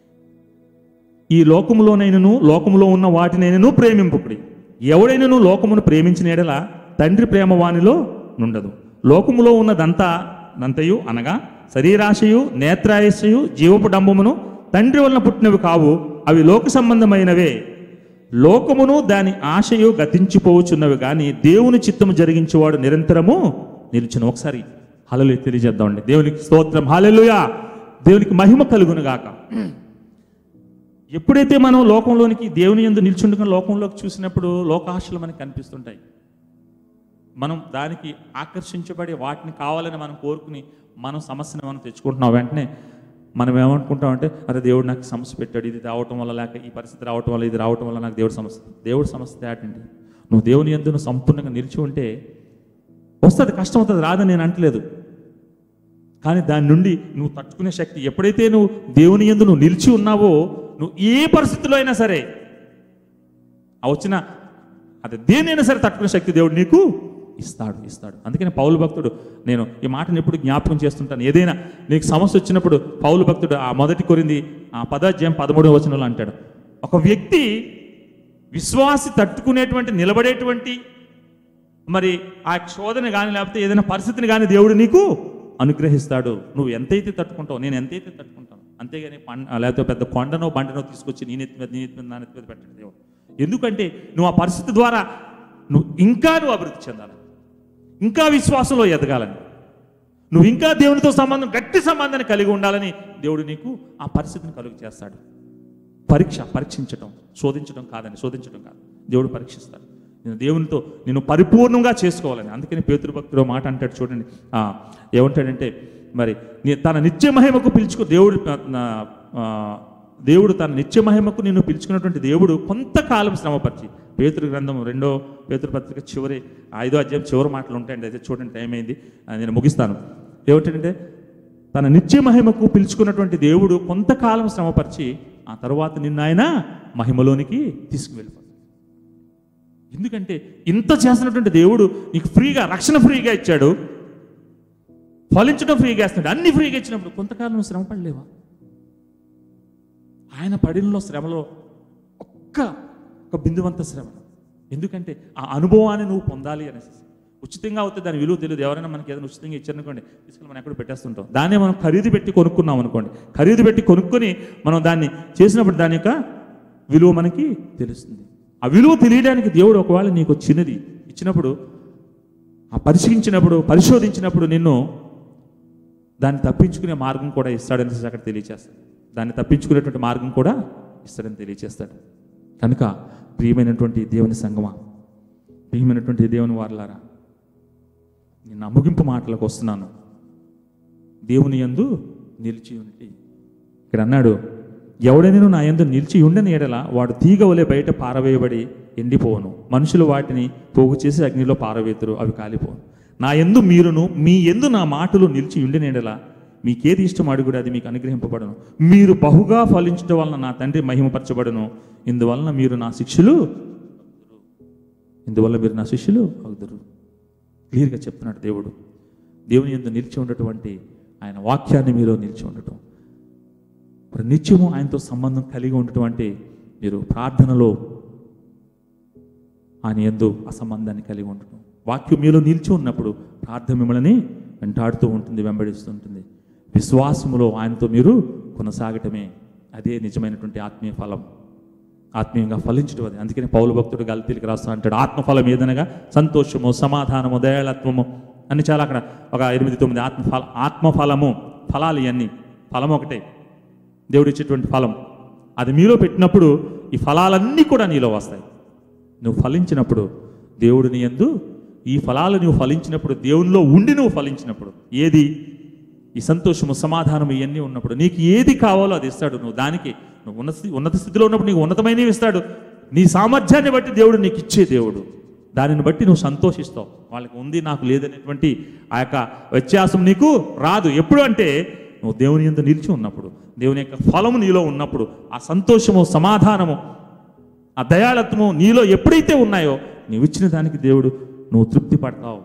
[SPEAKER 1] ఈ లోకములోనైనను లోకములో ఉన్న వాటినైనను ప్రేమింపుకుడి ఎవడైనను లోకమును ప్రేమించిన ఎడల తండ్రి ప్రేమ వానిలో నుండదు లోకములో ఉన్నదంతా నంతయు అనగా శరీరాశయు నేత్రాయశయు జీవపు డంబమును తండ్రి వలన పుట్టినవి కావు అవి లోక సంబంధమైనవే లోకమును దాని ఆశయు గతించిపోవచ్చున్నవి కానీ దేవుని చిత్తము జరిగించేవాడు నిరంతరము నిలుచును ఒకసారి హలలు తెలియజేద్దామండి దేవునికి స్తోత్రం హల్లెలూయా దేవునికి మహిమ కలుగును గాక ఎప్పుడైతే మనం లోకంలోనికి దేవుని ఎందు నిల్చుండుకుని లోకంలోకి చూసినప్పుడు లోకాశలు మనకి కనిపిస్తుంటాయి మనం దానికి ఆకర్షించబడి వాటిని కావాలని మనం కోరుకుని మనం సమస్యను మనం తెచ్చుకుంటున్నాం వెంటనే మనం ఏమనుకుంటాం అంటే అరే దేవుడు నాకు సమస్య పెట్టాడు ఇది రావటం వల్ల లేక ఈ పరిస్థితి రావటం వల్ల ఇది రావటం వల్ల నాకు దేవుడు సమస్య దేవుడు సమస్య ఏంటండి నువ్వు దేవుని ఎందు నువ్వు సంపూర్ణంగా నిలిచి ఉంటే వస్తుంది కష్టం అవుతుంది రాదని నేను అంటలేదు కానీ దాని నుండి నువ్వు తట్టుకునే శక్తి ఎప్పుడైతే నువ్వు దేవుని ఎందు నువ్వు నిలిచి ఉన్నావో నువ్వు ఏ పరిస్థితిలో అయినా సరే ఆ వచ్చిన అది దేనైనా సరే తట్టుకునే శక్తి దేవుడు నీకు ఇస్తాడు ఇస్తాడు అందుకని పౌలు భక్తుడు నేను ఈ మాటను ఎప్పుడు జ్ఞాపకం చేస్తుంటాను ఏదైనా నీకు సమస్య వచ్చినప్పుడు పౌలు భక్తుడు ఆ మొదటి కొరింది ఆ పదాధ్యాయం పదమూడవ వచనంలో అంటాడు ఒక వ్యక్తి విశ్వాసి తట్టుకునేటువంటి నిలబడేటువంటి మరి ఆ శోధన కానీ లేకపోతే ఏదైనా పరిస్థితిని కానీ దేవుడు నీకు అనుగ్రహిస్తాడు నువ్వు ఎంతైతే తట్టుకుంటావు నేను ఎంతైతే తట్టుకుంటాను అంతేగాని పం లేకపోతే పెద్ద కొండనో బండనో తీసుకొచ్చి నీ నెత్తి మీద నీ నెత్తి మీద నా నెత్తి మీద పెట్టండి దేవుడు ఎందుకంటే నువ్వు ఆ పరిస్థితి ద్వారా నువ్వు ఇంకా నువ్వు అభివృద్ధి చెందాలి ఇంకా విశ్వాసంలో ఎదగాలని నువ్వు ఇంకా దేవునితో సంబంధం గట్టి సంబంధాన్ని కలిగి ఉండాలని దేవుడు నీకు ఆ పరిస్థితిని కలుగు చేస్తాడు పరీక్ష పరీక్షించడం శోధించడం కాదని శోధించడం కాదు దేవుడు పరీక్షిస్తాడు నేను దేవునితో నేను పరిపూర్ణంగా చేసుకోవాలని అందుకని పేతృభక్తుడు మాట అంటాడు చూడండి ఆ, ఏమంటాడంటే మరి నీ- తన నిత్య మహిమకు పిలుచుకో దేవుడు ఆ, ఆ, దేవుడు తన నిత్య మహిమకు నిన్ను పిలుచుకున్నటువంటి దేవుడు కొంతకాలం శ్రమపరిచి పేతురు గ్రంథం రెండో పేతురు పత్రిక చివరి ఐదో అధ్యాయం చివరి మాటలు ఉంటాయండి అయితే చూడండి టైం అయింది ఆ, నేను ముగిస్తాను ఏమిటంటే తన నిత్య మహిమకు పిలుచుకున్నటువంటి దేవుడు కొంతకాలం శ్రమపరిచి ఆ తర్వాత నిన్న ఆయన మహిమలోనికి తీసుకువెళ్ళిపోతాడు ఎందుకంటే ఇంత చేసినటువంటి దేవుడు నీకు ఫ్రీగా రక్షణ ఫ్రీగా ఇచ్చాడు ఫలించడం ఫ్రీగా ఇస్తున్నాడు అన్ని ఫ్రీగా ఇచ్చినప్పుడు కొంతకాలం నువ్వు శ్రమ పడలేవా ఆయన పడినలో శ్రమలో ఒక్క ఒక బిందువంత శ్రమ ఎందుకంటే ఆ అనుభవాన్ని నువ్వు పొందాలి అనేసి ఉచితంగా అవుతే దాని విలువ తెలియదు ఎవరైనా మనకి ఏదైనా ఉచితంగా ఇచ్చారనుకోండి తీసుకుని మనం ఎక్కడ పెట్టేస్తుంటాం దాన్నే మనం ఖరీదు పెట్టి కొనుక్కున్నాం అనుకోండి ఖరీదు పెట్టి కొనుక్కొని మనం దాన్ని చేసినప్పుడు దాని యొక్క విలువ మనకి తెలుస్తుంది ఆ విలువ తెలియడానికి దేవుడు ఒకవేళ నీకు చిన్నది ఇచ్చినప్పుడు ఆ పరిశీలించినప్పుడు పరిశోధించినప్పుడు నిన్ను దాన్ని తప్పించుకునే మార్గం కూడా ఇస్తాడని అక్కడ తెలియచేస్తాడు దాన్ని తప్పించుకునేటువంటి మార్గం కూడా ఇస్తాడని తెలియచేస్తాడు కనుక ప్రియమైనటువంటి దేవుని సంగమా ప్రియమైనటువంటి దేవుని వారలారా నేను ఆ ముగింపు మాటలకు వస్తున్నాను దేవుని యందు నిలిచి ఉండి ఇక్కడ అన్నాడు ఎవడైనా నా యందు నిలిచి ఉండని ఎడల వాడు తీగ వలె బయట పారవేయబడి ఎండిపోవును మనుషులు వాటిని పోగు చేసి అగ్నిలో పారవేతురు అవి కాలిపోను నా యందు మీరును మీ యందు నా మాటలు నిలిచి ఉండిన ఎడల మీకేది ఇష్టం అడుగుడు అది మీకు అనుగ్రహింపబడును మీరు బహుగా ఫలించడం వలన నా తండ్రి మహిమపరచబడును ఇందువలన మీరు నా శిష్యులు ఇందువల్ల మీరు నా శిష్యులు అవుదురు క్లియర్గా చెప్తున్నాడు దేవుడు దేవుని ఎందు నిలిచి ఉండటువంటి ఆయన వాక్యాన్ని మీరు నిలిచి ఉండటం మరి నిత్యము ఆయనతో సంబంధం కలిగి ఉండటం మీరు ప్రార్థనలో ఆయన ఎందు ఆ సంబంధాన్ని కలిగి ఉండటం వాక్యం మీలో నిలిచి ఉన్నప్పుడు ప్రార్థన మిమ్మల్ని వెంటాడుతూ ఉంటుంది వెంబడిస్తూ ఉంటుంది విశ్వాసములో ఆయనతో మీరు కొనసాగటమే అదే నిజమైనటువంటి ఆత్మీయ ఫలం ఆత్మీయంగా ఫలించడం అది అందుకని పౌలు భక్తుడు గల్తీలకు రాస్తా అంటాడు ఆత్మఫలం ఏదనగా సంతోషము సమాధానము దయాళత్వము అని చాలా అక్కడ ఒక ఎనిమిది తొమ్మిది ఆత్మఫల ఆత్మఫలము ఫలాలు ఇవన్నీ ఫలం ఒకటే దేవుడు ఇచ్చేటువంటి ఫలం అది మీలో పెట్టినప్పుడు ఈ ఫలాలన్నీ కూడా నీలో వస్తాయి నువ్వు ఫలించినప్పుడు దేవుడు నీ యందు ఈ ఫలాలు నువ్వు ఫలించినప్పుడు దేవునిలో ఉండి నువ్వు ఫలించినప్పుడు ఏది ఈ సంతోషము సమాధానము ఇవన్నీ ఉన్నప్పుడు నీకు ఏది కావాలో అది ఇస్తాడు నువ్వు దానికి నువ్వు ఉన్నత స్థి- ఉన్నత స్థితిలో ఉన్నప్పుడు నీకు ఉన్నతమైనవి ఇస్తాడు నీ సామర్థ్యాన్ని బట్టి దేవుడు నీకు ఇచ్చే దేవుడు దానిని బట్టి నువ్వు సంతోషిస్తావు వాళ్ళకి ఉంది నాకు లేదనేటువంటి ఆ యొక్క వ్యత్యాసం నీకు రాదు ఎప్పుడు అంటే నువ్వు దేవుని యందు నిలిచి ఉన్నప్పుడు దేవుని యొక్క ఫలము నీలో ఉన్నప్పుడు ఆ సంతోషము సమాధానము ఆ దయాళత్వము నీలో ఎప్పుడైతే ఉన్నాయో నీవు ఇచ్చిన దానికి దేవుడు నువ్వు తృప్తి పడతావు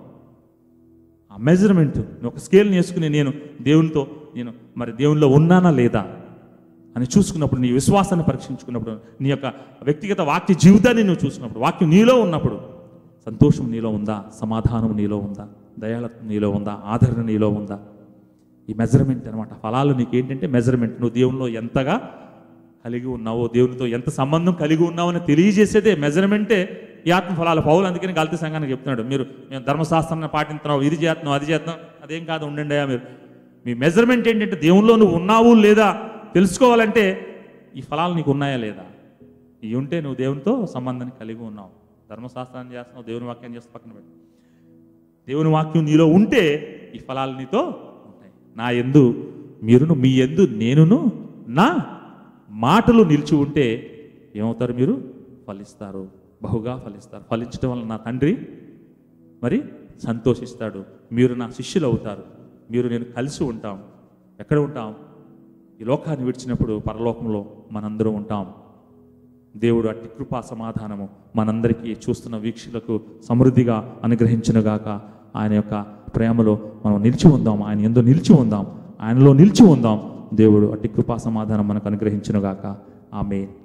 [SPEAKER 1] ఆ మెజర్మెంట్ నువ్వు ఒక స్కేల్ని వేసుకుని నేను దేవునితో నేను మరి దేవునిలో ఉన్నానా లేదా అని చూసుకున్నప్పుడు నీ విశ్వాసాన్ని పరీక్షించుకున్నప్పుడు నీ యొక్క వ్యక్తిగత వాక్య జీవితాన్ని నువ్వు చూసుకున్నప్పుడు వాక్యం నీలో ఉన్నప్పుడు సంతోషం నీలో ఉందా సమాధానం నీలో ఉందా దయాళత్వం నీలో ఉందా ఆదరణ నీలో ఉందా ఈ మెజర్మెంట్ అనమాట ఫలాలు నీకు ఏంటంటే మెజర్మెంట్ నువ్వు దేవునిలో ఎంతగా కలిగి ఉన్నావో దేవునితో ఎంత సంబంధం కలిగి ఉన్నావో అని తెలియజేసేదే మెజర్మెంటే ఈ ఆత్మ ఫలాలు పౌలు అందుకని గల్తీ సంఘానికి చెప్తున్నాడు మీరు మేము ధర్మశాస్త్రాన్ని పాటిస్తున్నావు ఇది చేస్తున్నాం అది చేస్తున్నాం అదేం కాదు ఉండండి అయ్యా మీరు మీ మెజర్మెంట్ ఏంటంటే దేవునిలో నువ్వు ఉన్నావు లేదా తెలుసుకోవాలంటే ఈ ఫలాలు నీకు ఉన్నాయా లేదా ఇవి ఉంటే నువ్వు దేవునితో సంబంధాన్ని కలిగి ఉన్నావు ధర్మశాస్త్రాన్ని చేస్తున్నావు దేవుని వాక్యాన్ని చేస్తూ పక్కన పెట్టు దేవుని వాక్యం నీలో ఉంటే ఈ ఫలాలు నీతో ఉంటాయి నా ఎందు మీరును మీ ఎందు నేనును నా మాటలు నిలిచి ఉంటే ఏమవుతారు మీరు ఫలిస్తారు బహుగా ఫలిస్తారు ఫలించడం వల్ల నా తండ్రి మరి సంతోషిస్తాడు మీరు నా శిష్యులు అవుతారు మీరు నేను కలిసి ఉంటాం ఎక్కడ ఉంటాం ఈ లోకాన్ని విడిచినప్పుడు పరలోకంలో మనందరం ఉంటాం దేవుడు అట్టి కృపా సమాధానము మనందరికీ చూస్తున్న వీక్షకులకు సమృద్ధిగా అనుగ్రహించునుగాక ఆయన యొక్క ప్రేమలో మనం నిలిచి ఉందాం ఆయన ఎందు నిలిచి ఉందాం ఆయనలో నిలిచి ఉందాం దేవుడు అట్టి కృపా సమాధానం మనకు అనుగ్రహించునుగాక ఆమె